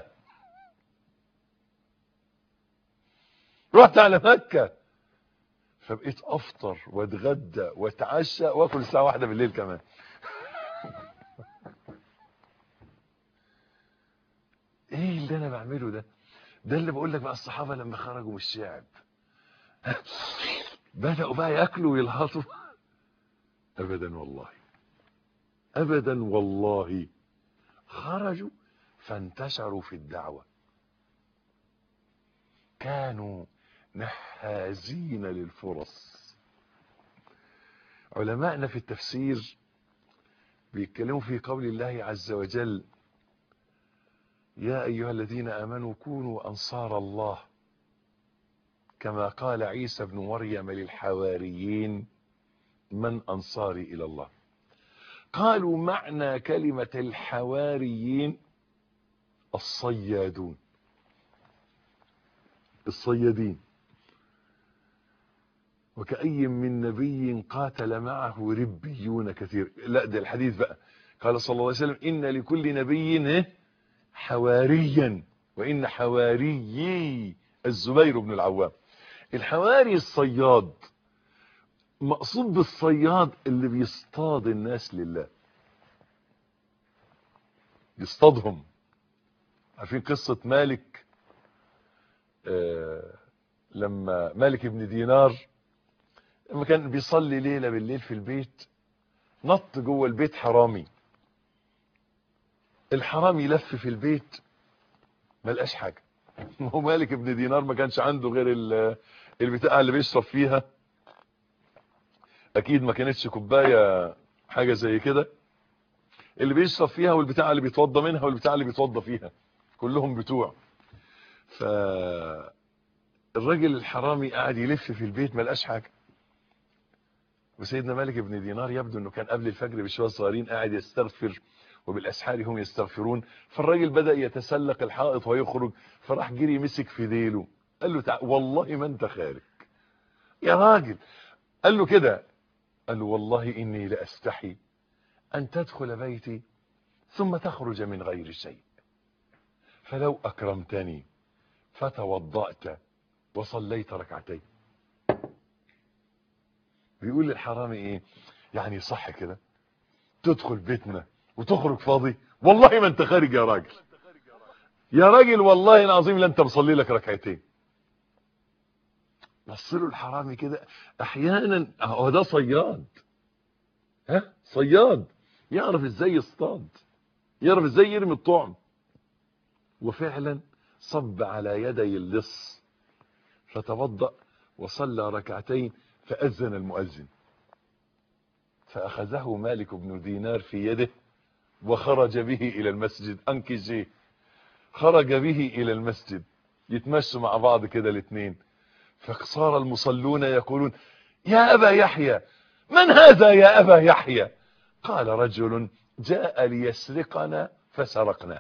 رحت على مكه فبقيت افطر واتغدى واتعشى واكل الساعه واحدة بالليل كمان ايه اللي انا بعمله ده ده اللي بقول لك بقى الصحابه لما خرجوا من الشعب بداوا بقى ياكلوا ويلهطوا ابدا والله ابدا والله خرجوا فانتشروا في الدعوه كانوا نحازين للفرص علماءنا في التفسير بيتكلموا في قول الله عز وجل يا أيها الذين آمنوا كونوا أنصار الله كما قال عيسى بن مريم للحواريين من أنصاري إلى الله قالوا معنى كلمة الحواريين الصيادون الصيادين وكأي من نبي قاتل معه ربيون كثير لا ده الحديث بقى قال صلى الله عليه وسلم إن لكل نبي إيه؟ حواريا وإن حواريي الزبير بن العوام الحواري الصياد مقصود بالصياد اللي بيصطاد الناس لله يصطادهم عارفين قصة مالك آه لما مالك بن دينار لما كان بيصلي ليلة بالليل في البيت نط جوه البيت حرامي الحرامي لف في البيت ما لقاش حاجة هو مالك بن دينار ما كانش عنده غير ال- البتاعة اللي بيشرب فيها اكيد ما كانتش كوباية حاجة زي كده اللي بيشرب فيها والبتاعة اللي بيتوضى منها والبتاعة اللي بيتوضى فيها كلهم بتوع ف الراجل الحرامي قاعد يلف في البيت ما لقاش حاجة وسيدنا مالك بن دينار يبدو انه كان قبل الفجر بشوية صغيرين قاعد يستغفر وبالاسحار هم يستغفرون فالراجل بدأ يتسلق الحائط ويخرج فراح جري مسك في ديله قال له تعال والله ما انت خارج يا راجل قال له كده قال له والله اني لاستحي ان تدخل بيتي ثم تخرج من غير شيء فلو اكرمتني فتوضأت وصليت ركعتين بيقول للحرامي ايه يعني صح كده تدخل بيتنا وتخرج فاضي والله ما انت خارج يا راجل يا راجل والله العظيم لا انت مصلي لك ركعتين بص له الحرامي كده احيانا هو ده صياد ها صياد يعرف ازاي يصطاد يعرف ازاي يرمي الطعم وفعلا صب على يدي اللص فتوضأ وصلى ركعتين فأذن المؤذن فأخذه مالك بن دينار في يده وخرج به إلى المسجد أنكجي خرج به إلى المسجد يتمشوا مع بعض كده الاثنين فصار المصلون يقولون يا أبا يحيى من هذا يا أبا يحيى قال رجل جاء ليسرقنا فسرقنا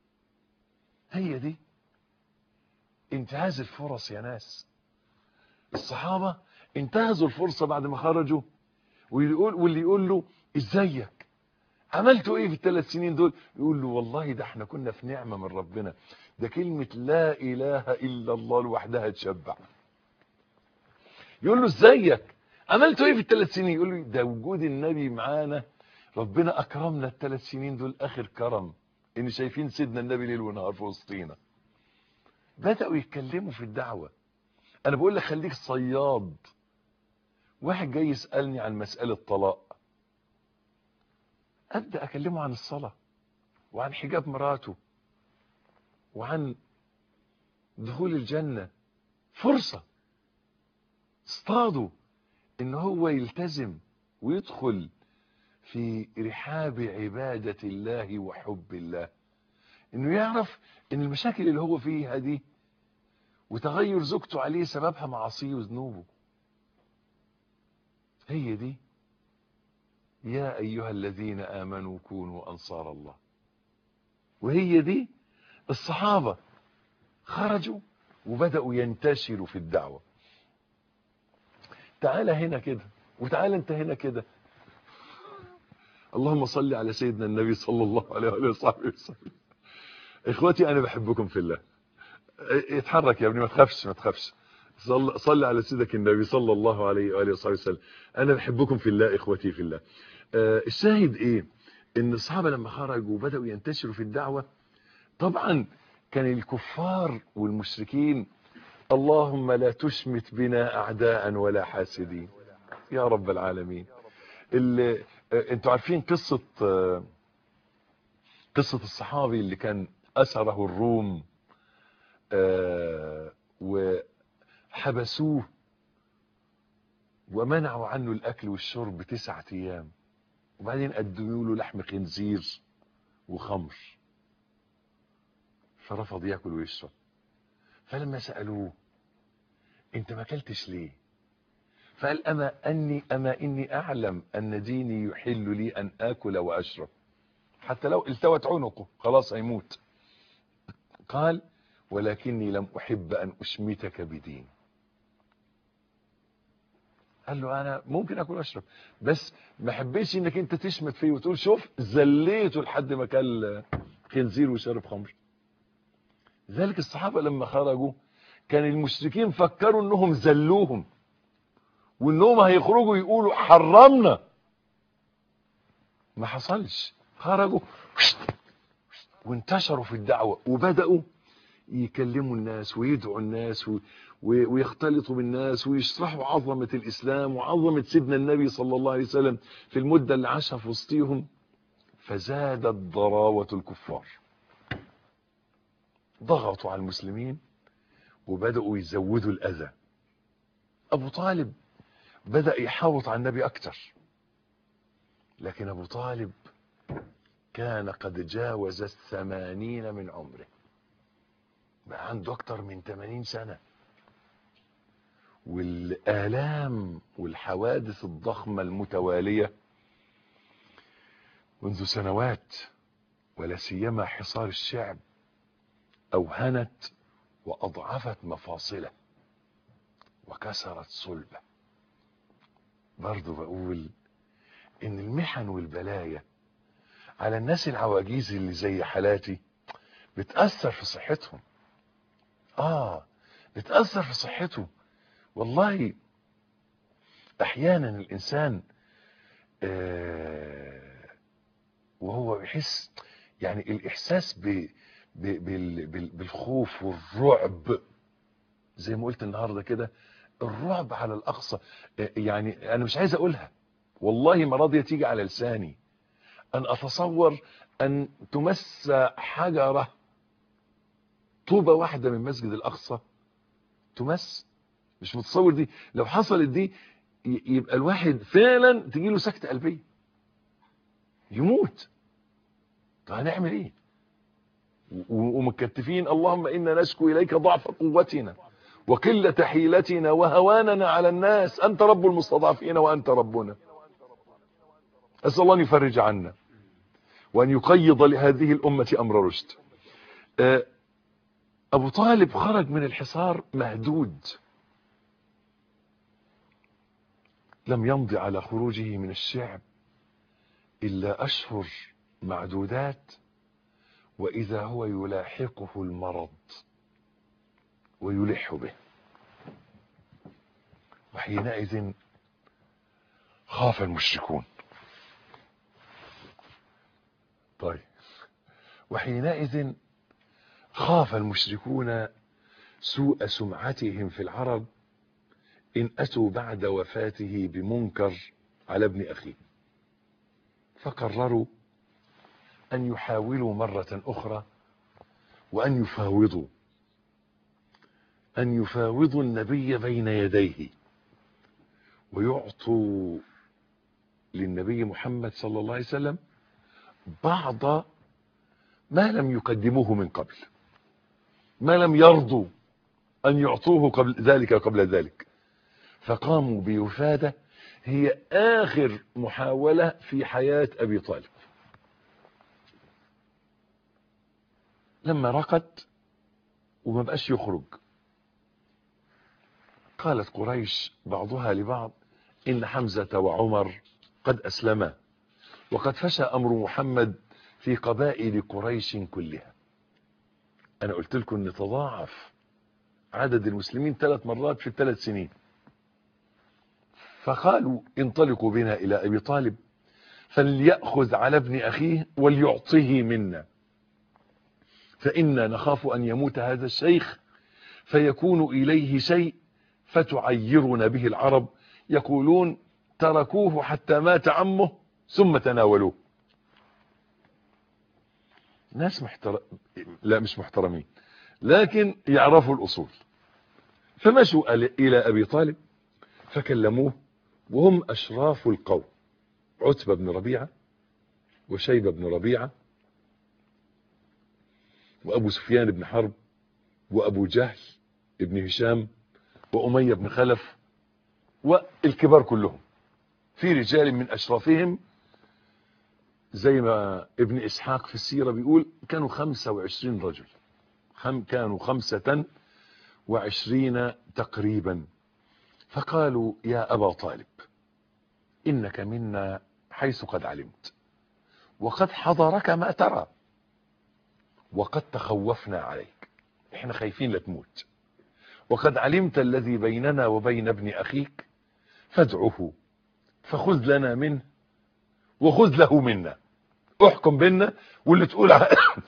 هي دي انتهاز الفرص يا ناس الصحابة انتهزوا الفرصة بعد ما خرجوا ويقول واللي يقول له ازيك عملتوا ايه في الثلاث سنين دول يقول له والله ده احنا كنا في نعمة من ربنا ده كلمة لا اله الا الله لوحدها تشبع يقول له ازيك عملتوا ايه في الثلاث سنين يقول له ده وجود النبي معانا ربنا اكرمنا الثلاث سنين دول اخر كرم ان شايفين سيدنا النبي ليل ونهار في وسطينا بدأوا يتكلموا في الدعوة انا بقول لك خليك صياد واحد جاي يسألني عن مسألة طلاق أبدأ أكلمه عن الصلاة وعن حجاب مراته وعن دخول الجنة فرصة اصطادوا ان هو يلتزم ويدخل في رحاب عبادة الله وحب الله انه يعرف ان المشاكل اللي هو فيها دي وتغير زوجته عليه سببها معاصيه وذنوبه هي دي يا ايها الذين امنوا كونوا انصار الله وهي دي الصحابة خرجوا وبدأوا ينتشروا في الدعوة تعالى هنا كده وتعالى انت هنا كده اللهم صل على سيدنا النبي صلى الله عليه وآله وصحبه وسلم اخواتي انا بحبكم في الله اتحرك يا ابني ما تخافش ما تخافش صل, صل على سيدك النبي صلى الله عليه وآله وصحبه وسلم انا بحبكم في الله اخوتي في الله آه الشاهد ايه ان الصحابة لما خرجوا وبدأوا ينتشروا في الدعوة طبعا كان الكفار والمشركين اللهم لا تشمت بنا اعداء ولا حاسدين يا رب العالمين اللي انتوا عارفين قصة قصة الصحابي اللي كان أسره الروم وحبسوه ومنعوا عنه الأكل والشرب تسعة أيام وبعدين قدموا له لحم خنزير وخمر فرفض ياكل ويشرب فلما سألوه انت ما اكلتش ليه فقال أما أني أما إني أعلم أن ديني يحل لي أن آكل وأشرب حتى لو التوت عنقه خلاص هيموت قال ولكني لم أحب أن أشمتك بدين قال له أنا ممكن أكل وأشرب بس ما حبيتش إنك أنت تشمت فيه وتقول شوف زليته لحد ما كان خنزير وشرب خمر ذلك الصحابة لما خرجوا كان المشركين فكروا انهم زلوهم وانهم هيخرجوا يقولوا حرمنا ما حصلش خرجوا وانتشروا في الدعوة وبدأوا يكلموا الناس ويدعوا الناس ويختلطوا بالناس ويشرحوا عظمة الإسلام وعظمة سيدنا النبي صلى الله عليه وسلم في المدة اللي عاشها في وسطهم فزادت ضراوة الكفار ضغطوا على المسلمين وبدأوا يزودوا الأذى أبو طالب بدأ يحاوط على النبي أكتر لكن أبو طالب كان قد جاوز الثمانين من عمره بقى عنده أكتر من ثمانين سنة والآلام والحوادث الضخمة المتوالية منذ سنوات ولا سيما حصار الشعب أوهنت وأضعفت مفاصله وكسرت صلبه برضو بقول إن المحن والبلايا على الناس العواجيز اللي زي حالاتي بتأثر في صحتهم آه بتأثر في صحته والله أحيانا الإنسان آه وهو بيحس يعني الإحساس ب بالخوف والرعب زي ما قلت النهارده كده الرعب على الاقصى يعني انا مش عايز اقولها والله ما راضيه تيجي على لساني ان اتصور ان تمس حجره طوبه واحده من مسجد الاقصى تمس مش متصور دي لو حصلت دي يبقى الواحد فعلا تجيله سكته قلبيه يموت طب هنعمل ايه ومكتفين اللهم إنا نشكو إليك ضعف قوتنا وقلة حيلتنا وهواننا على الناس أنت رب المستضعفين وأنت ربنا أسأل الله أن يفرج عنا وأن يقيض لهذه الأمة أمر رشد أبو طالب خرج من الحصار مهدود لم يمض على خروجه من الشعب إلا أشهر معدودات وإذا هو يلاحقه المرض ويلح به وحينئذ خاف المشركون طيب وحينئذ خاف المشركون سوء سمعتهم في العرب إن أتوا بعد وفاته بمنكر على ابن أخيه فقرروا أن يحاولوا مرة أخرى وأن يفاوضوا أن يفاوضوا النبي بين يديه ويعطوا للنبي محمد صلى الله عليه وسلم بعض ما لم يقدموه من قبل ما لم يرضوا أن يعطوه قبل ذلك قبل ذلك فقاموا بوفادة هي آخر محاولة في حياة أبي طالب لما رقد وما بقاش يخرج قالت قريش بعضها لبعض إن حمزة وعمر قد أسلما وقد فشى أمر محمد في قبائل قريش كلها أنا قلت لكم أن تضاعف عدد المسلمين ثلاث مرات في الثلاث سنين فقالوا انطلقوا بنا إلى أبي طالب فليأخذ على ابن أخيه وليعطه منا فإنا نخاف أن يموت هذا الشيخ فيكون إليه شيء فتعيرنا به العرب يقولون تركوه حتى مات عمه ثم تناولوه ناس محترم لا مش محترمين لكن يعرفوا الأصول فمشوا إلى أبي طالب فكلموه وهم أشراف القوم عتبة بن ربيعة وشيبة بن ربيعة وأبو سفيان بن حرب وأبو جهل بن هشام وأمية بن خلف والكبار كلهم في رجال من أشرافهم زي ما ابن إسحاق في السيرة بيقول كانوا خمسة وعشرين رجل خم كانوا خمسة وعشرين تقريبا فقالوا يا أبا طالب إنك منا حيث قد علمت وقد حضرك ما ترى وقد تخوفنا عليك احنا خايفين لتموت وقد علمت الذي بيننا وبين ابن أخيك فادعه فخذ لنا منه وخذ له منا احكم بينا واللي تقول ع...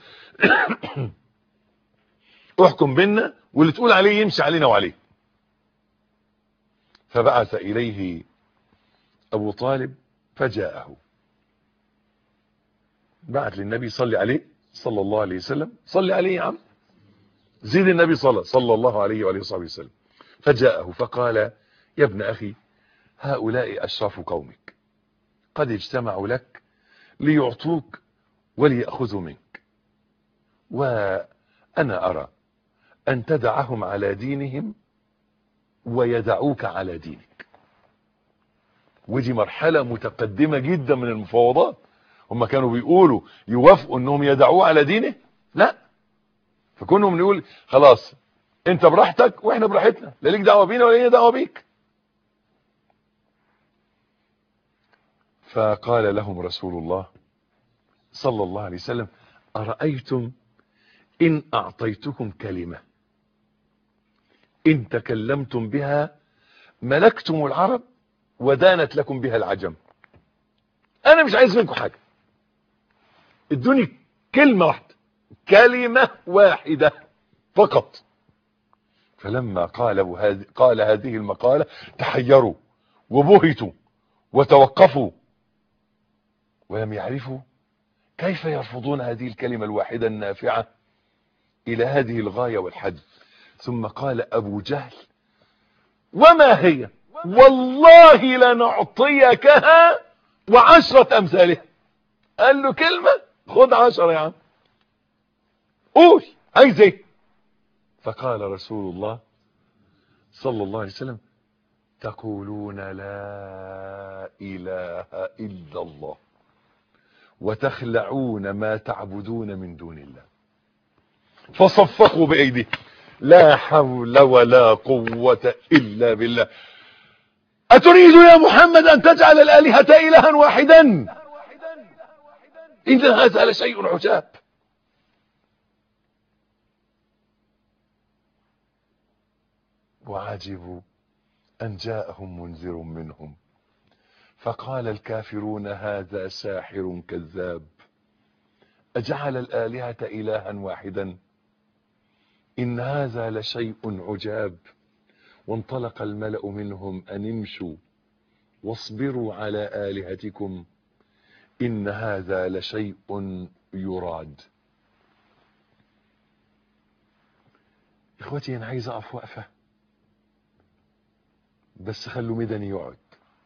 احكم بينا واللي تقول عليه يمشي علينا وعليه فبعث إليه أبو طالب فجاءه بعث للنبي صلي عليه صلى الله عليه وسلم صلي عليه يا عم زيد النبي صلى صلى الله عليه وآله وصحبه وسلم فجاءه فقال يا ابن أخي هؤلاء أشراف قومك قد اجتمعوا لك ليعطوك وليأخذوا منك وأنا أرى أن تدعهم على دينهم ويدعوك على دينك ودي مرحلة متقدمة جدا من المفاوضات هم كانوا بيقولوا يوافقوا انهم يدعوه على دينه لا فكونهم نقول خلاص انت براحتك واحنا براحتنا لا ليك دعوه بينا ولا لينا دعوه بيك فقال لهم رسول الله صلى الله عليه وسلم أرأيتم إن أعطيتكم كلمة إن تكلمتم بها ملكتم العرب ودانت لكم بها العجم أنا مش عايز منكم حاجة ادوني كلمة واحدة كلمة واحدة فقط فلما قال هذه قال هذه المقالة تحيروا وبهتوا وتوقفوا ولم يعرفوا كيف يرفضون هذه الكلمة الواحدة النافعة إلى هذه الغاية والحد ثم قال أبو جهل وما هي والله لنعطيكها وعشرة أمثالها قال له كلمة خد عشرة يا عم قول عايز ايه فقال رسول الله صلى الله عليه وسلم تقولون لا إله إلا الله وتخلعون ما تعبدون من دون الله فصفقوا بأيديهم لا حول ولا قوة إلا بالله أتريد يا محمد أن تجعل الآلهة إلها واحدا إن هذا لشيء عجاب وعجبوا أن جاءهم منذر منهم فقال الكافرون هذا ساحر كذاب أجعل الآلهة إلها واحدا إن هذا لشيء عجاب وانطلق الملأ منهم أن امشوا واصبروا على آلهتكم إن هذا لشيء يراد إخوتي أنا عايز أقف وقفة بس خلوا مدني يقعد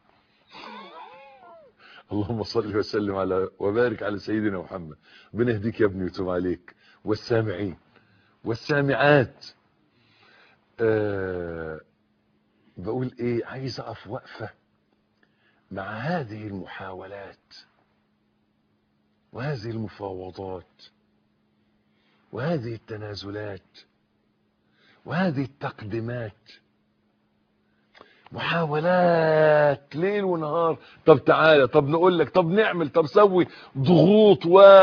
اللهم صل وسلم على وبارك على سيدنا محمد ربنا يهديك يا ابني ويتوب عليك والسامعين والسامعات أه بقول ايه عايز اقف وقفه مع هذه المحاولات وهذه المفاوضات وهذه التنازلات وهذه التقدمات محاولات ليل ونهار طب تعالى طب نقول لك طب نعمل طب سوي ضغوط و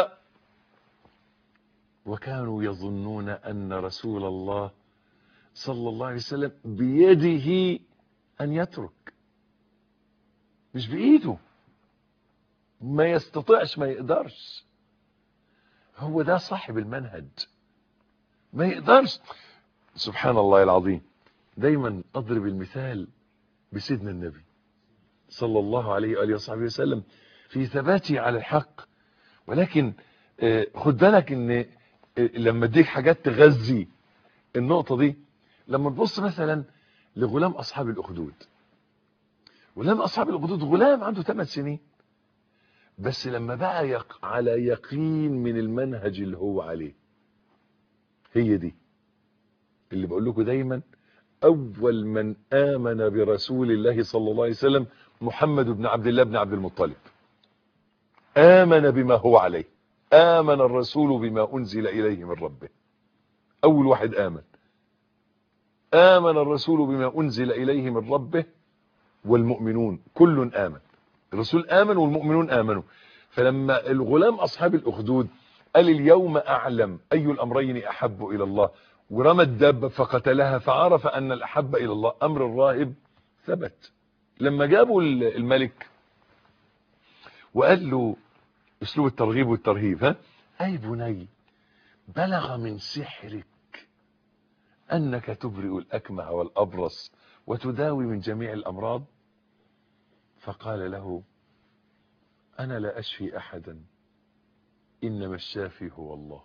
وكانوا يظنون أن رسول الله صلى الله عليه وسلم بيده أن يترك مش بإيده ما يستطيعش ما يقدرش هو ده صاحب المنهج ما يقدرش سبحان الله العظيم دايما أضرب المثال بسيدنا النبي صلى الله عليه وآله وصحبه وسلم في ثباته على الحق ولكن خد بالك ان لما اديك حاجات تغذي النقطة دي لما تبص مثلا لغلام أصحاب الأخدود غلام أصحاب الأخدود غلام عنده 8 سنين بس لما بقى يق... على يقين من المنهج اللي هو عليه هي دي اللي بقول لكم دايما أول من آمن برسول الله صلى الله عليه وسلم محمد بن عبد الله بن عبد المطلب آمن بما هو عليه آمن الرسول بما أنزل إليه من ربه أول واحد آمن آمن الرسول بما أنزل إليه من ربه والمؤمنون كل آمن الرسول آمن والمؤمنون آمنوا فلما الغلام أصحاب الأخدود قال اليوم أعلم أي الأمرين أحب إلى الله ورمى الدابة فقتلها فعرف أن الأحب إلى الله أمر الراهب ثبت لما جابوا الملك وقال له اسلوب الترغيب والترهيب ها أي بني بلغ من سحرك أنك تبرئ الأكمه والأبرص وتداوي من جميع الأمراض فقال له أنا لا أشفي أحدا إنما الشافي هو الله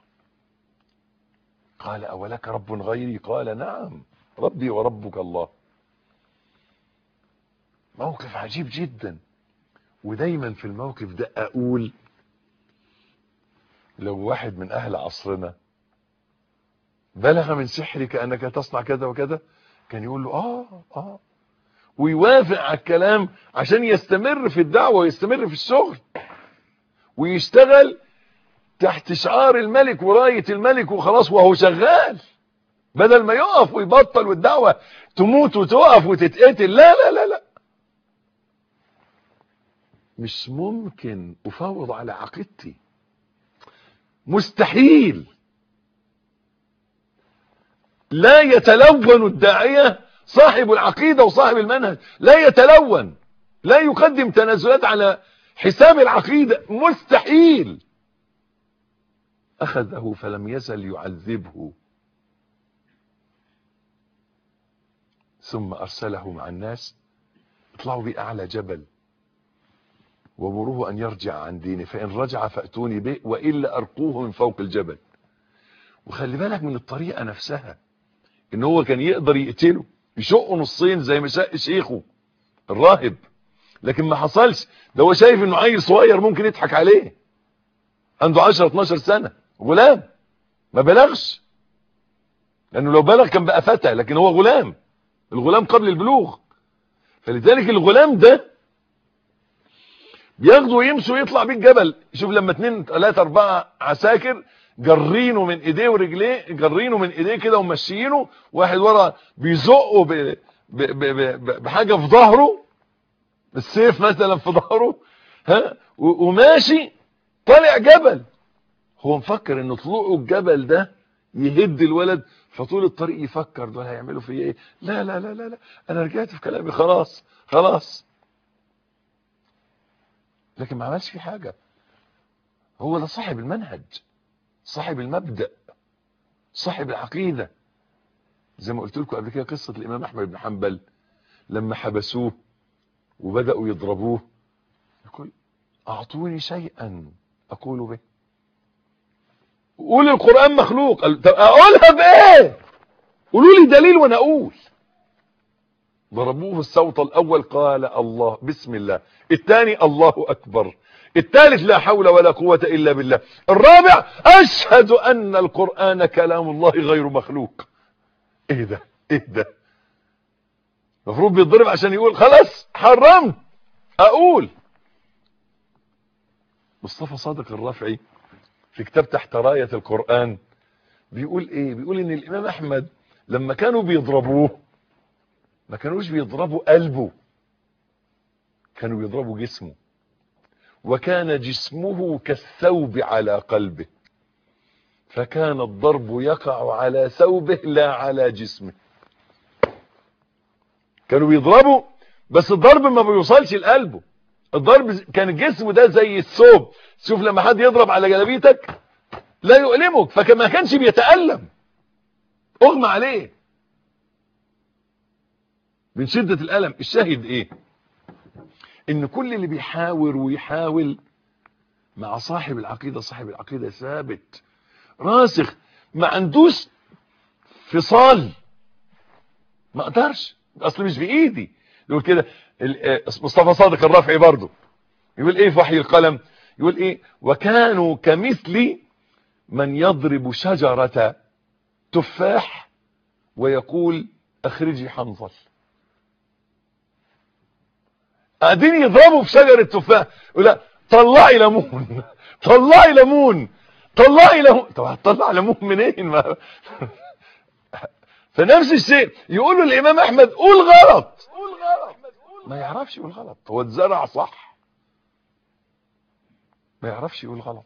قال أولك رب غيري قال نعم ربي وربك الله موقف عجيب جدا ودايما في الموقف ده أقول لو واحد من أهل عصرنا بلغ من سحرك أنك تصنع كذا وكذا كان يقول له آه آه ويوافق على الكلام عشان يستمر في الدعوة ويستمر في الشغل ويشتغل تحت شعار الملك وراية الملك وخلاص وهو شغال بدل ما يقف ويبطل والدعوة تموت وتقف وتتقتل لا لا لا لا مش ممكن افوض على عقيدتي مستحيل لا يتلون الداعية صاحب العقيدة وصاحب المنهج لا يتلون لا يقدم تنازلات على حساب العقيدة مستحيل أخذه فلم يزل يعذبه ثم أرسله مع الناس اطلعوا بي أعلى جبل ومروه أن يرجع عن دينه فإن رجع فأتوني به وإلا أرقوه من فوق الجبل وخلي بالك من الطريقة نفسها إن هو كان يقدر يقتله يشقه نصين زي ما شق شيخه الراهب لكن ما حصلش ده هو شايف انه عيل صغير ممكن يضحك عليه عنده 10 12 سنة غلام ما بلغش لانه لو بلغ كان بقى فتى لكن هو غلام الغلام قبل البلوغ فلذلك الغلام ده بياخده ويمشي ويطلع بيه الجبل شوف لما اتنين تلاتة اربعة عساكر جرينه من ايديه ورجليه جرينه من ايديه كده ومشيينه واحد ورا بيزقه ب... ب... ب... ب... بحاجة في ظهره السيف مثلا في ظهره ها و- وماشي طالع جبل هو مفكر ان طلوعه الجبل ده يهد الولد فطول الطريق يفكر دول هيعملوا فيا ايه لا لا لا لا لا انا رجعت في كلامي خلاص خلاص لكن ما عملش فيه حاجه هو ده صاحب المنهج صاحب المبدأ صاحب العقيدة زي ما قلت لكم قبل كده قصة الإمام أحمد بن حنبل لما حبسوه وبدأوا يضربوه يقول أعطوني شيئا أقول به قول القرآن مخلوق قال طب أقولها بإيه قولوا لي دليل وأنا أقول ضربوه الصوت الأول قال الله بسم الله الثاني الله أكبر الثالث لا حول ولا قوة إلا بالله الرابع أشهد أن القرآن كلام الله غير مخلوق إيه ده إيه ده المفروض بيتضرب عشان يقول خلاص حرمت أقول مصطفى صادق الرافعي في كتاب تحت راية القرآن بيقول ايه بيقول ان الامام احمد لما كانوا بيضربوه ما كانوش بيضربوا قلبه كانوا بيضربوا جسمه وكان جسمه كالثوب على قلبه فكان الضرب يقع على ثوبه لا على جسمه كانوا بيضربوا بس الضرب ما بيوصلش لقلبه الضرب كان جسمه ده زي الثوب شوف لما حد يضرب على جلابيتك لا يؤلمك فما كانش بيتألم اغمى عليه من شدة الألم الشاهد ايه ان كل اللي بيحاور ويحاول مع صاحب العقيدة صاحب العقيدة ثابت راسخ ما عندوش فصال ما اقدرش اصل مش بايدي يقول كده مصطفى صادق الرافعي برضه يقول ايه في وحي القلم يقول ايه وكانوا كمثل من يضرب شجرة تفاح ويقول اخرجي حنظل قاعدين يضربوا في شجرة تفاح يقول لا طلعي ليمون طلعي ليمون طلعي ليمون طب هتطلع ليمون منين ما فنفس الشيء يقولوا الامام احمد قول غلط ما يعرفش يقول غلط هو اتزرع صح ما يعرفش يقول غلط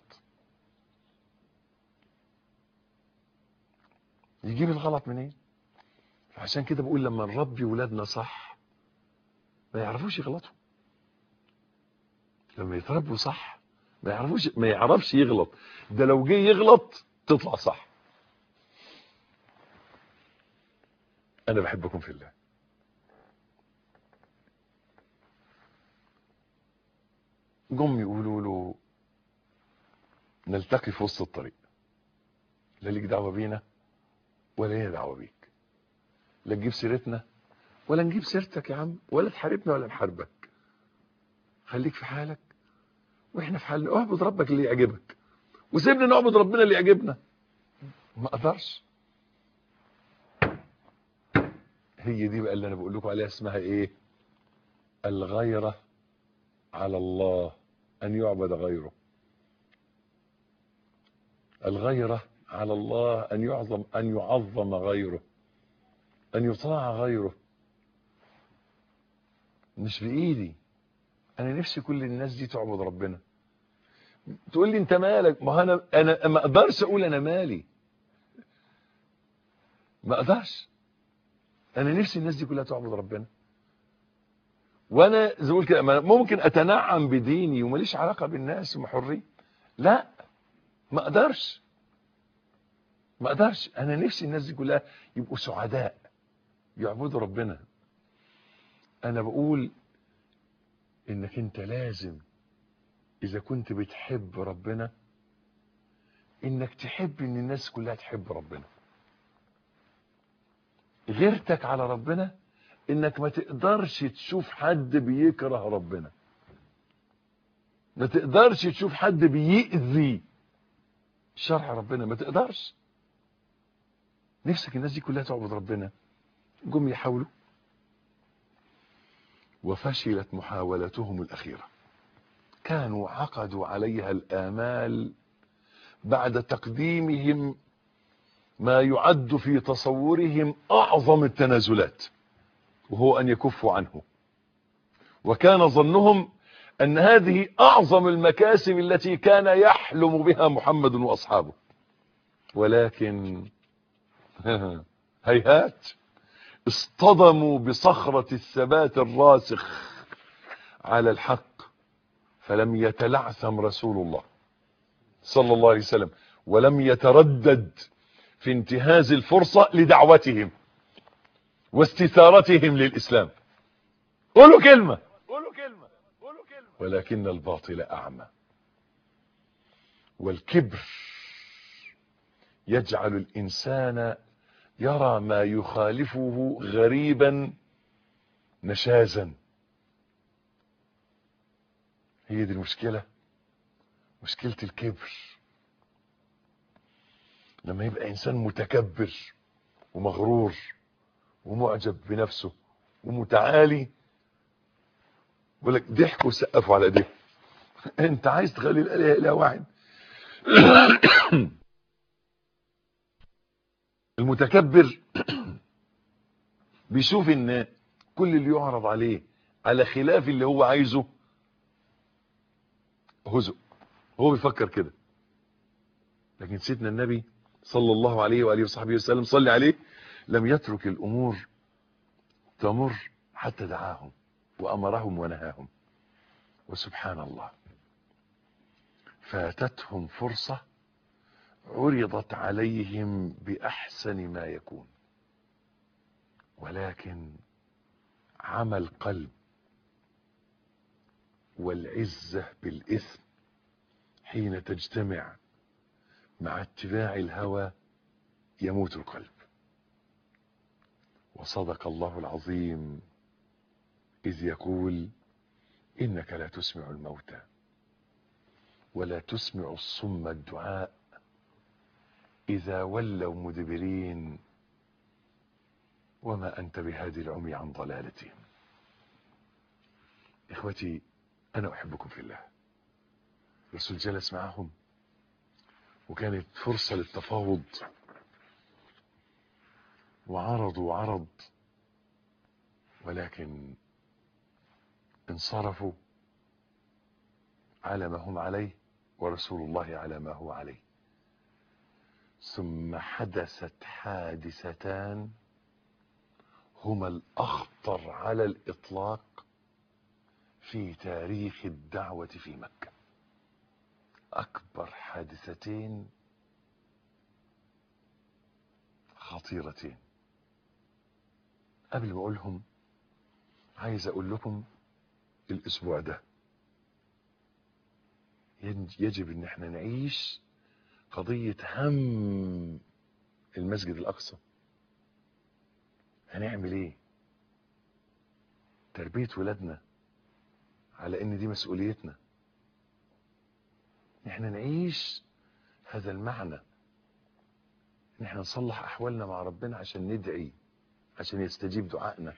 يجيب الغلط منين عشان كده بقول لما نربي ولادنا صح ما يعرفوش يغلطوا لما يتربوا صح ما يعرفوش ما يعرفش يغلط ده لو جه يغلط تطلع صح انا بحبكم في الله جم يقولوا له نلتقي في وسط الطريق لا ليك دعوه بينا ولا لينا دعوه بيك لا تجيب سيرتنا ولا نجيب سيرتك يا عم ولا تحاربنا ولا نحاربك خليك في حالك واحنا في حالنا اعبد ربك اللي يعجبك وسيبنا نعبد ربنا اللي يعجبنا ما اقدرش هي دي بقى اللي انا بقول لكم عليها اسمها ايه الغيرة على الله ان يعبد غيره الغيرة على الله ان يعظم ان يعظم غيره ان يطاع غيره مش بايدي انا نفسي كل الناس دي تعبد ربنا تقول لي انت مالك ما انا انا ما اقدرش اقول انا مالي ما اقدرش انا نفسي الناس دي كلها تعبد ربنا وانا زي كده ممكن اتنعم بديني وماليش علاقه بالناس ومحرين لا ما اقدرش ما اقدرش انا نفسي الناس دي كلها يبقوا سعداء يعبدوا ربنا انا بقول انك انت لازم اذا كنت بتحب ربنا انك تحب ان الناس كلها تحب ربنا غيرتك على ربنا انك ما تقدرش تشوف حد بيكره ربنا ما تقدرش تشوف حد بيأذي شرع ربنا ما تقدرش نفسك الناس دي كلها تعبد ربنا جم يحاولوا وفشلت محاولتهم الأخيرة كانوا عقدوا عليها الآمال بعد تقديمهم ما يعد في تصورهم أعظم التنازلات وهو أن يكفوا عنه وكان ظنهم أن هذه أعظم المكاسب التي كان يحلم بها محمد وأصحابه ولكن هيهات اصطدموا بصخرة الثبات الراسخ على الحق فلم يتلعثم رسول الله صلى الله عليه وسلم ولم يتردد في انتهاز الفرصة لدعوتهم واستثارتهم للإسلام قولوا كلمة قولوا كلمة قولوا كلمة ولكن الباطل أعمى والكبر يجعل الإنسان يرى ما يخالفه غريبا نشازا هي دي المشكلة مشكلة الكبر لما يبقى إنسان متكبر ومغرور ومعجب بنفسه ومتعالي يقول لك ضحكوا وسقفوا على ايديه انت عايز تخلي الاله اله واحد المتكبر بيشوف ان كل اللي يعرض عليه على خلاف اللي هو عايزه هزء هو بيفكر كده لكن سيدنا النبي صلى الله عليه وآله وصحبه وسلم صلي عليه لم يترك الأمور تمر حتى دعاهم وأمرهم ونهاهم وسبحان الله فاتتهم فرصة عرضت عليهم بأحسن ما يكون ولكن عمى القلب والعزة بالإثم حين تجتمع مع اتباع الهوى يموت القلب وصدق الله العظيم إذ يقول إنك لا تسمع الموتى ولا تسمع الصم الدعاء إذا ولوا مدبرين وما أنت بهادي العمي عن ضلالتهم إخوتي أنا أحبكم في الله الرسول جلس معهم وكانت فرصة للتفاوض وعرضوا عرض ولكن انصرفوا على ما هم عليه ورسول الله على ما هو عليه ثم حدثت حادثتان هما الأخطر على الإطلاق في تاريخ الدعوة في مكة أكبر حادثتين خطيرتين قبل ما أقولهم عايز أقول لكم الأسبوع ده يجب ان احنا نعيش قضية هم المسجد الاقصى هنعمل ايه تربية ولادنا على ان دي مسؤوليتنا احنا نعيش هذا المعنى ان احنا نصلح احوالنا مع ربنا عشان ندعي عشان يستجيب دعائنا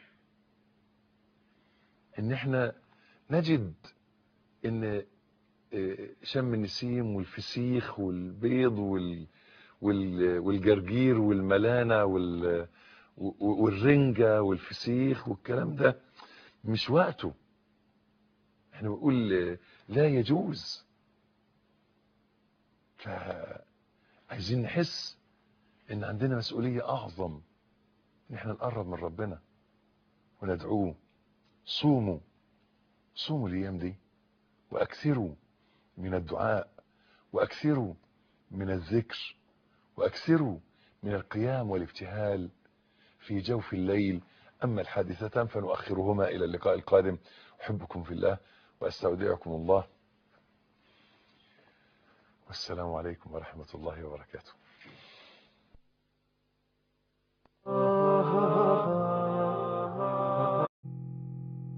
ان احنا نجد ان شم النسيم والفسيخ والبيض وال وال والجرجير والملانه وال والرنجه والفسيخ والكلام ده مش وقته احنا بنقول لا يجوز فعايزين نحس ان عندنا مسؤوليه اعظم ان احنا نقرب من ربنا وندعوه صوموا صوموا الايام دي واكثروا من الدعاء واكثروا من الذكر واكثروا من القيام والابتهال في جوف الليل اما الحادثتان فنؤخرهما الى اللقاء القادم احبكم في الله واستودعكم الله والسلام عليكم ورحمه الله وبركاته